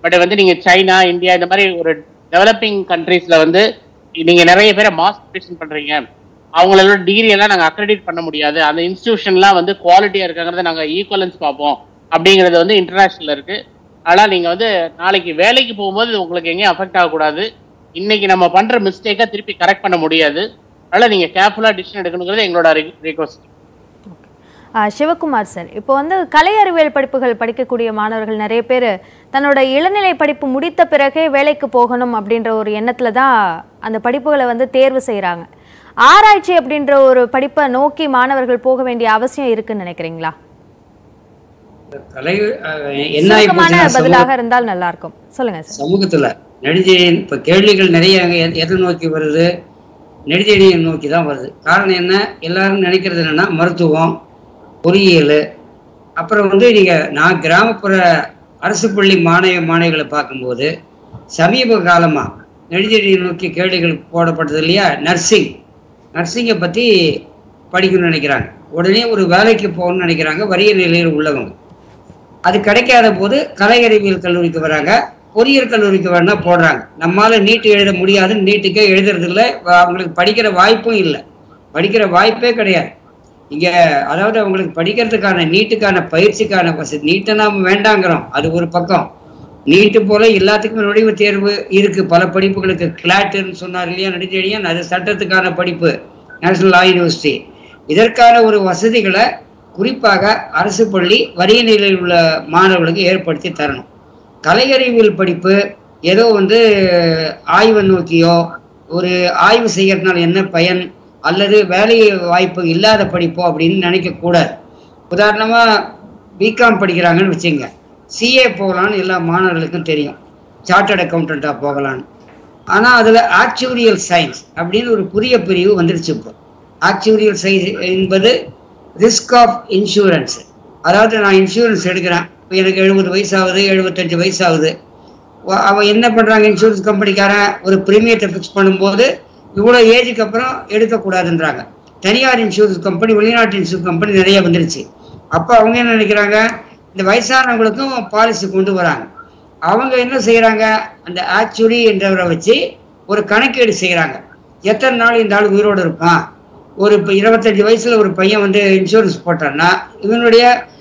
பட் வந்து நீங்க சைனா இந்தியா இந்த மாதிரி ஒரு டெவலப்பிங் கண்ட்ரீஸ்ல வந்து நீங்க நிறைய பேரை மாஸ் ப்ரிப்பரேஷன் பண்றீங்க அவங்களோட டிகிரி எல்லாம் நாங்க அக்ரெடிட் பண்ண முடியாது அந்த இன்ஸ்டிடியூஷன்லாம் வந்து குவாலிட்டியா இருக்காங்கிறத நாங்க ஈக்குவலன்ஸ் பார்ப்போம் அப்படிங்கிறது வந்து இன்டர்நேஷனல் இருக்கு ஆனா நீங்க வந்து நாளைக்கு வேலைக்கு போகும்போது இது உங்களுக்கு எங்கேயும் அஃபெக்ட் ஆகக்கூடாது இன்னைக்கு நம்ம பண்ற மிஸ்டேக்கை திருப்பி கரெக்ட் பண்ண முடியாது அதனால நீங்க கேர்ஃபுல்லா டிசிஷன் எடுக்கணுங்கிறது எங்களோட ரிக்வஸ்ட் ஆ, சிவகுமார் சார் இப்போ வந்து கலை அறிவியல் படிப்புகள் படிக்கக்கூடிய மாணவர்கள் நிறைய பேர் தன்னோட இளநிலை படிப்பு முடித்த பிறகே வேலைக்கு போகணும் அப்படின்ற ஒரு எண்ணத்துல தான் அந்த படிப்புகளை வந்து தேர்வு செய்றாங்க ஆராய்ச்சி அப்படின்ற ஒரு படிப்பை நோக்கி மாணவர்கள் போக வேண்டிய அவசியம் இருக்குன்னு நினைக்கிறீங்களா கலை அஹ், என்ன ஆகி சுருக்கமான போச்சுன்னா பதிலாக சமூக- இருந்தால் நல்லா இருக்கும் சொல்லுங்க சார் சமூகத்துல நெடுஞ்செழியன் இப்ப கேள்விகள் நிறைய அங்க எத- எதை நோக்கி வருது நெடுஞ்செழியை நோக்கி தான் வருது காரணம் என்ன எல்லாரும் நினைக்கிறது என்னன்னா மருத்துவம் பொறியியல் அப்புறம் வந்து நீங்க நான் கிராமப்புற அரசு பள்ளி மாணவ மாணவிகளை பார்க்கும்போது சமீப காலமா நெடுஞ்செழியை நோக்கி கேள்விகள் போடப்பட்டது இல்லையா நர்சிங் நர்சிங்கை பத்தி படிக்கணும்னு நினைக்கிறாங்க உடனே ஒரு வேலைக்கு போகணும்னு நினைக்கிறாங்க வறிய நிலையில் உள்ளவங்க அது கிடைக்காத போது கலை அறிவியல் கல்லூரிக்கு வராங்க பொறியியல் கல்லூரிக்கு வேணா போடுறாங்க நம்மால நீட்டு எழுத முடியாதுன்னு நீட்டுக்கே எழுதுறது இல்லை அவங்களுக்கு படிக்கிற வாய்ப்பும் இல்லை படிக்கிற வாய்ப்பே கிடையாது இங்க அதாவது அவங்களுக்கு படிக்கிறதுக்கான நீட்டுக்கான பயிற்சிக்கான வசதி நீட்டை நாம வேண்டாங்கிறோம் அது ஒரு பக்கம் நீட்டு போல எல்லாத்துக்கும் நுழைவுத் தேர்வு இருக்கு பல படிப்புகளுக்கு கிளாட்டுன்னு சொன்னார் இல்லையா நடிச்செழியன் அது சட்டத்துக்கான படிப்பு நேஷனல் லா யூனிவர்சிட்டி இதற்கான ஒரு வசதிகளை குறிப்பாக அரசு பள்ளி வறிய நிலையில் உள்ள மாணவர்களுக்கு ஏற்படுத்தி தரணும் கலை அறிவியல் படிப்பு ஏதோ வந்து ஆய்வை நோக்கியோ ஒரு ஆய்வு செய்யறதுனால என்ன பயன் அல்லது வேலை வாய்ப்பு இல்லாத படிப்போ அப்படின்னு நினைக்க கூடாது உதாரணமா பிகாம் படிக்கிறாங்கன்னு வச்சுங்க சிஏ போகலான்னு எல்லா மாணவர்களுக்கும் தெரியும் சார்ட்டர்ட் அக்கௌண்டண்ட்டாக போகலான்னு ஆனால் அதில் ஆக்சுவரியல் சயின்ஸ் அப்படின்னு ஒரு புதிய பிரிவு வந்துருச்சு இப்போ ஆக்சுவரியல் சயின்ஸ் என்பது ரிஸ்க் ஆஃப் இன்சூரன்ஸ் அதாவது நான் இன்சூரன்ஸ் எடுக்கிறேன் இப்போ எனக்கு எழுபது வயசாகுது எழுபத்தஞ்சு வயசாகுது வ- அவன் என்ன பண்ணுறாங்க இன்சூரன்ஸ் கம்பெனிக்காரன் ஒரு ப்ரீமியத்தை ஃபிக்ஸ் பண்ணும்போது இவ்வளோ ஏஜுக்கு அப்புறம் எடுக்கக்கூடாதுன்றாங்க தனியார் இன்சூரன்ஸ் கம்பெனி வெளிநாட்டு இன்சூரன்ஸ் கம்பெனி நிறைய வந்துருச்சு அப்போ அவங்க என்ன நினைக்கிறாங்க இந்த வயசானவங்களுக்கும் பாலிசி கொண்டு வராங்க அவங்க என்ன செய்கிறாங்க அந்த ஆக்சுவலி என்றவரை வச்சு ஒரு கணக்கீடு செய்கிறாங்க எத்தனை நாள் இந்த ஆள் உயிரோடு இருப்பான் ஒரு இப்போ இருபத்தஞ்சு வயசுல ஒரு பையன் வந்து இன்சூரன்ஸ் போட்டான்னா இவனுடைய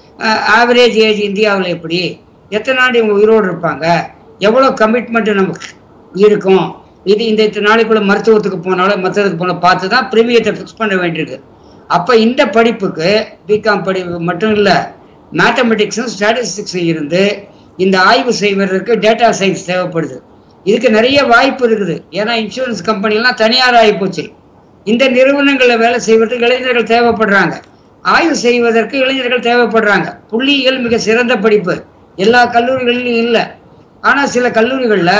ஆவரேஜ் ஏஜ் இந்தியாவில் எப்படி எத்தனை நாள் இவங்க உயிரோடு இருப்பாங்க எவ்வளோ கமிட்மெண்ட் நமக்கு இருக்கும் இது இந்த இத்தனை நாளைக்குள்ள மருத்துவத்துக்கு போனாலும் மற்றதுக்கு போன பார்த்து தான் ப்ரீமியத்தை ஃபிக்ஸ் பண்ண வேண்டியிருக்கு அப்போ இந்த படிப்புக்கு பிகாம் படிப்பு மட்டும் இல்லை மேத்தமெட்டிக்ஸும் ஸ்டாட்டிஸ்டிக்ஸும் இருந்து இந்த ஆய்வு செய்வதற்கு டேட்டா சயின்ஸ் தேவைப்படுது இதுக்கு நிறைய வாய்ப்பு இருக்குது ஏன்னா இன்சூரன்ஸ் கம்பெனிலாம் தனியார் ஆகி போச்சு இந்த நிறுவனங்களில் வேலை செய்வதற்கு இளைஞர்கள் தேவைப்படுறாங்க ஆய்வு செய்வதற்கு இளைஞர்கள் தேவைப்படுறாங்க புள்ளியியல் மிக சிறந்த படிப்பு எல்லா கல்லூரிகளிலும் இல்லை ஆனால் சில கல்லூரிகளில்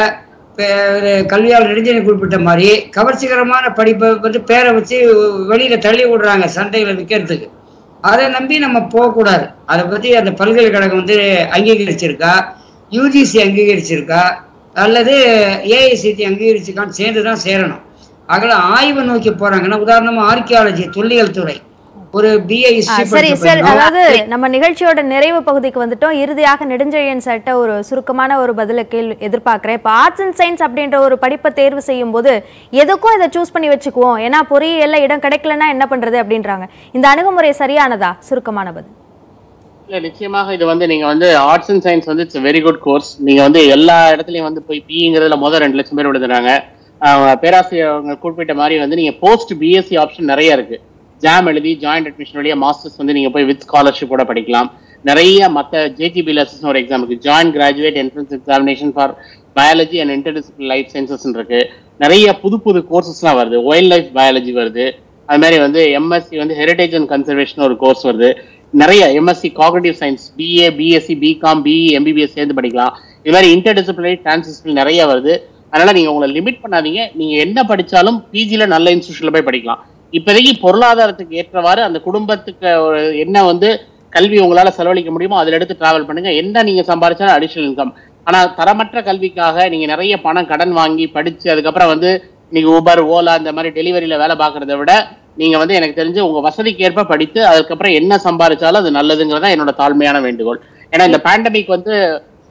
கல்வியாளர் நெடுஞ்சனை குறிப்பிட்ட மாதிரி கவர்ச்சிகரமான படிப்பை வந்து பேரை வச்சு வெளியில தள்ளி விடுறாங்க சந்தையில் விற்கிறதுக்கு அதை நம்பி நம்ம போகக்கூடாது அதை பற்றி அந்த பல்கலைக்கழகம் வந்து அங்கீகரிச்சிருக்கா யூஜிசி அங்கீகரிச்சிருக்கா அல்லது ஏஐசிடி அங்கீகரிச்சிருக்கான்னு சேர்ந்து தான் சேரணும் அகல ஆய்வு நோக்கி போறாங்கன்னா உதாரணமா ஆர்கியாலஜி தொல்லியல் துறை ஒரு பிஏ ஆ, சரி சார் அதாவது நம்ம நிகழ்ச்சியோட நிறைவு பகுதிக்கு வந்துட்டோம் இறுதியாக நெடுஞ்செழியன் சட்ட ஒரு சுருக்கமான ஒரு பதில கேள்வி எதிர்பார்க்கிறேன் இப்போ ஆர்ட்ஸ் அண்ட் சயின்ஸ் அப்படின்ற ஒரு படிப்பை தேர்வு செய்யும் போது எதுக்கும் இதை சூஸ் பண்ணி வச்சுக்குவோம் ஏன்னா பொறியியல்ல இடம் கிடைக்கலன்னா என்ன பண்றது அப்படின்றாங்க இந்த அணுகுமுறை சரியானதா சுருக்கமான பதில் இல்ல நிச்சயமாக இது வந்து நீங்க வந்து ஆர்ட்ஸ் அண்ட் சயின்ஸ் வந்து இட்ஸ் வெரி குட் கோர்ஸ் நீங்க வந்து எல்லா இடத்துலயும் வந்து போய் பிங்கிறதுல முதல் ரெண்டு லட்சம் பேர் விழுதுறாங்க பேராசிரியர் அவங்க குறிப்பிட்ட மாதிரி வந்து நீங்க போஸ்ட் பிஎஸ்சி ஆப்ஷன் நிறைய இருக்கு ஜாம் எழுதி ஜாயிண்ட் அட்மிஷன் வழியா மாஸ்டர்ஸ் வந்து நீங்க போய் வித் ஸ்காலர்ஷிப்போட படிக்கலாம் நிறைய மத்த ஜேஜிபிஎல்எஸ் ஒரு எக்ஸாம் இருக்கு joint graduate entrance examination for biology and interdisciplinary life sciences இருக்கு நிறைய புது புது கோர்சஸ்லாம் வருது வைல்ட் லைஃப் பயாலஜி வருது அது மாதிரி வந்து எம்எஸ்சி வந்து ஹெரிடேஜ் அண்ட் கன்சர்வேஷன் ஒரு கோர்ஸ் வருது நிறைய MSc cognitive science BA BSc BCom BE MBBS சேர்ந்து படிக்கலாம் இது மாதிரி இன்டர்டிசிப்ளினரி டிரான்ஸ்டிசிப்ளின் நிறைய வருது அதனால நீங்க உங்களை லிமிட் பண்ணாதீங்க நீங்க என்ன படிச்சாலும் பிஜில நல்ல இன்ஸ்டியூஷன்ல போய் படிக்கலாம் இப்போதைக்கு பொருளாதாரத்துக்கு ஏற்றவாறு அந்த குடும்பத்துக்கு ஒரு என்ன வந்து கல்வி உங்களால செலவழிக்க முடியுமோ அதில் எடுத்து டிராவல் பண்ணுங்க என்ன நீங்க சம்பாதிச்சாலும் அடிஷனல் இன்கம் ஆனா தரமற்ற கல்விக்காக நீங்க நிறைய பணம் கடன் வாங்கி படிச்சு அதுக்கப்புறம் வந்து நீங்க ஊபர் ஓலா இந்த மாதிரி டெலிவரியில வேலை பார்க்கறத விட நீங்க வந்து எனக்கு தெரிஞ்சு உங்க வசதிக்கு ஏற்ப படித்து அதுக்கப்புறம் என்ன சம்பாதிச்சாலும் அது நல்லதுங்கிறதா என்னோட தாழ்மையான வேண்டுகோள் ஏன்னா இந்த பேண்டமிக் வந்து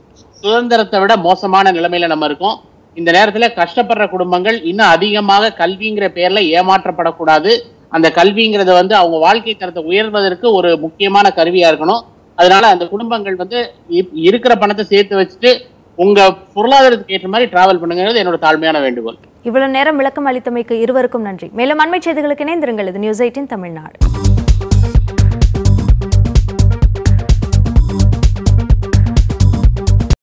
சுதந்திரத்தை விட மோசமான நிலைமையில நம்ம இருக்கோம் இந்த நேரத்துல கஷ்டப்படுற குடும்பங்கள் இன்னும் அதிகமாக கல்விங்கிற பேர்ல ஏமாற்றப்படக்கூடாது அந்த கல்விங்கிறது வந்து அவங்க வாழ்க்கை தரத்தை உயர்வதற்கு ஒரு முக்கியமான கருவியா இருக்கணும் அதனால அந்த குடும்பங்கள் வந்து இப்- இருக்கிற பணத்தை சேர்த்து வச்சுட்டு உங்க பொருளாதாரத்துக்கு ஏற்ற மாதிரி டிராவல் பண்ணுங்கிறது என்னோட தாழ்மையான வேண்டுகோள் இவ்வளவு நேரம் விளக்கம் அளித்தமைக்கு இருவருக்கும் நன்றி மேலும் அண்மை செய்திகளுக்கு இணைந்திருங்கள் இது நியூஸ் எயிட்டின் தமிழ்நாடு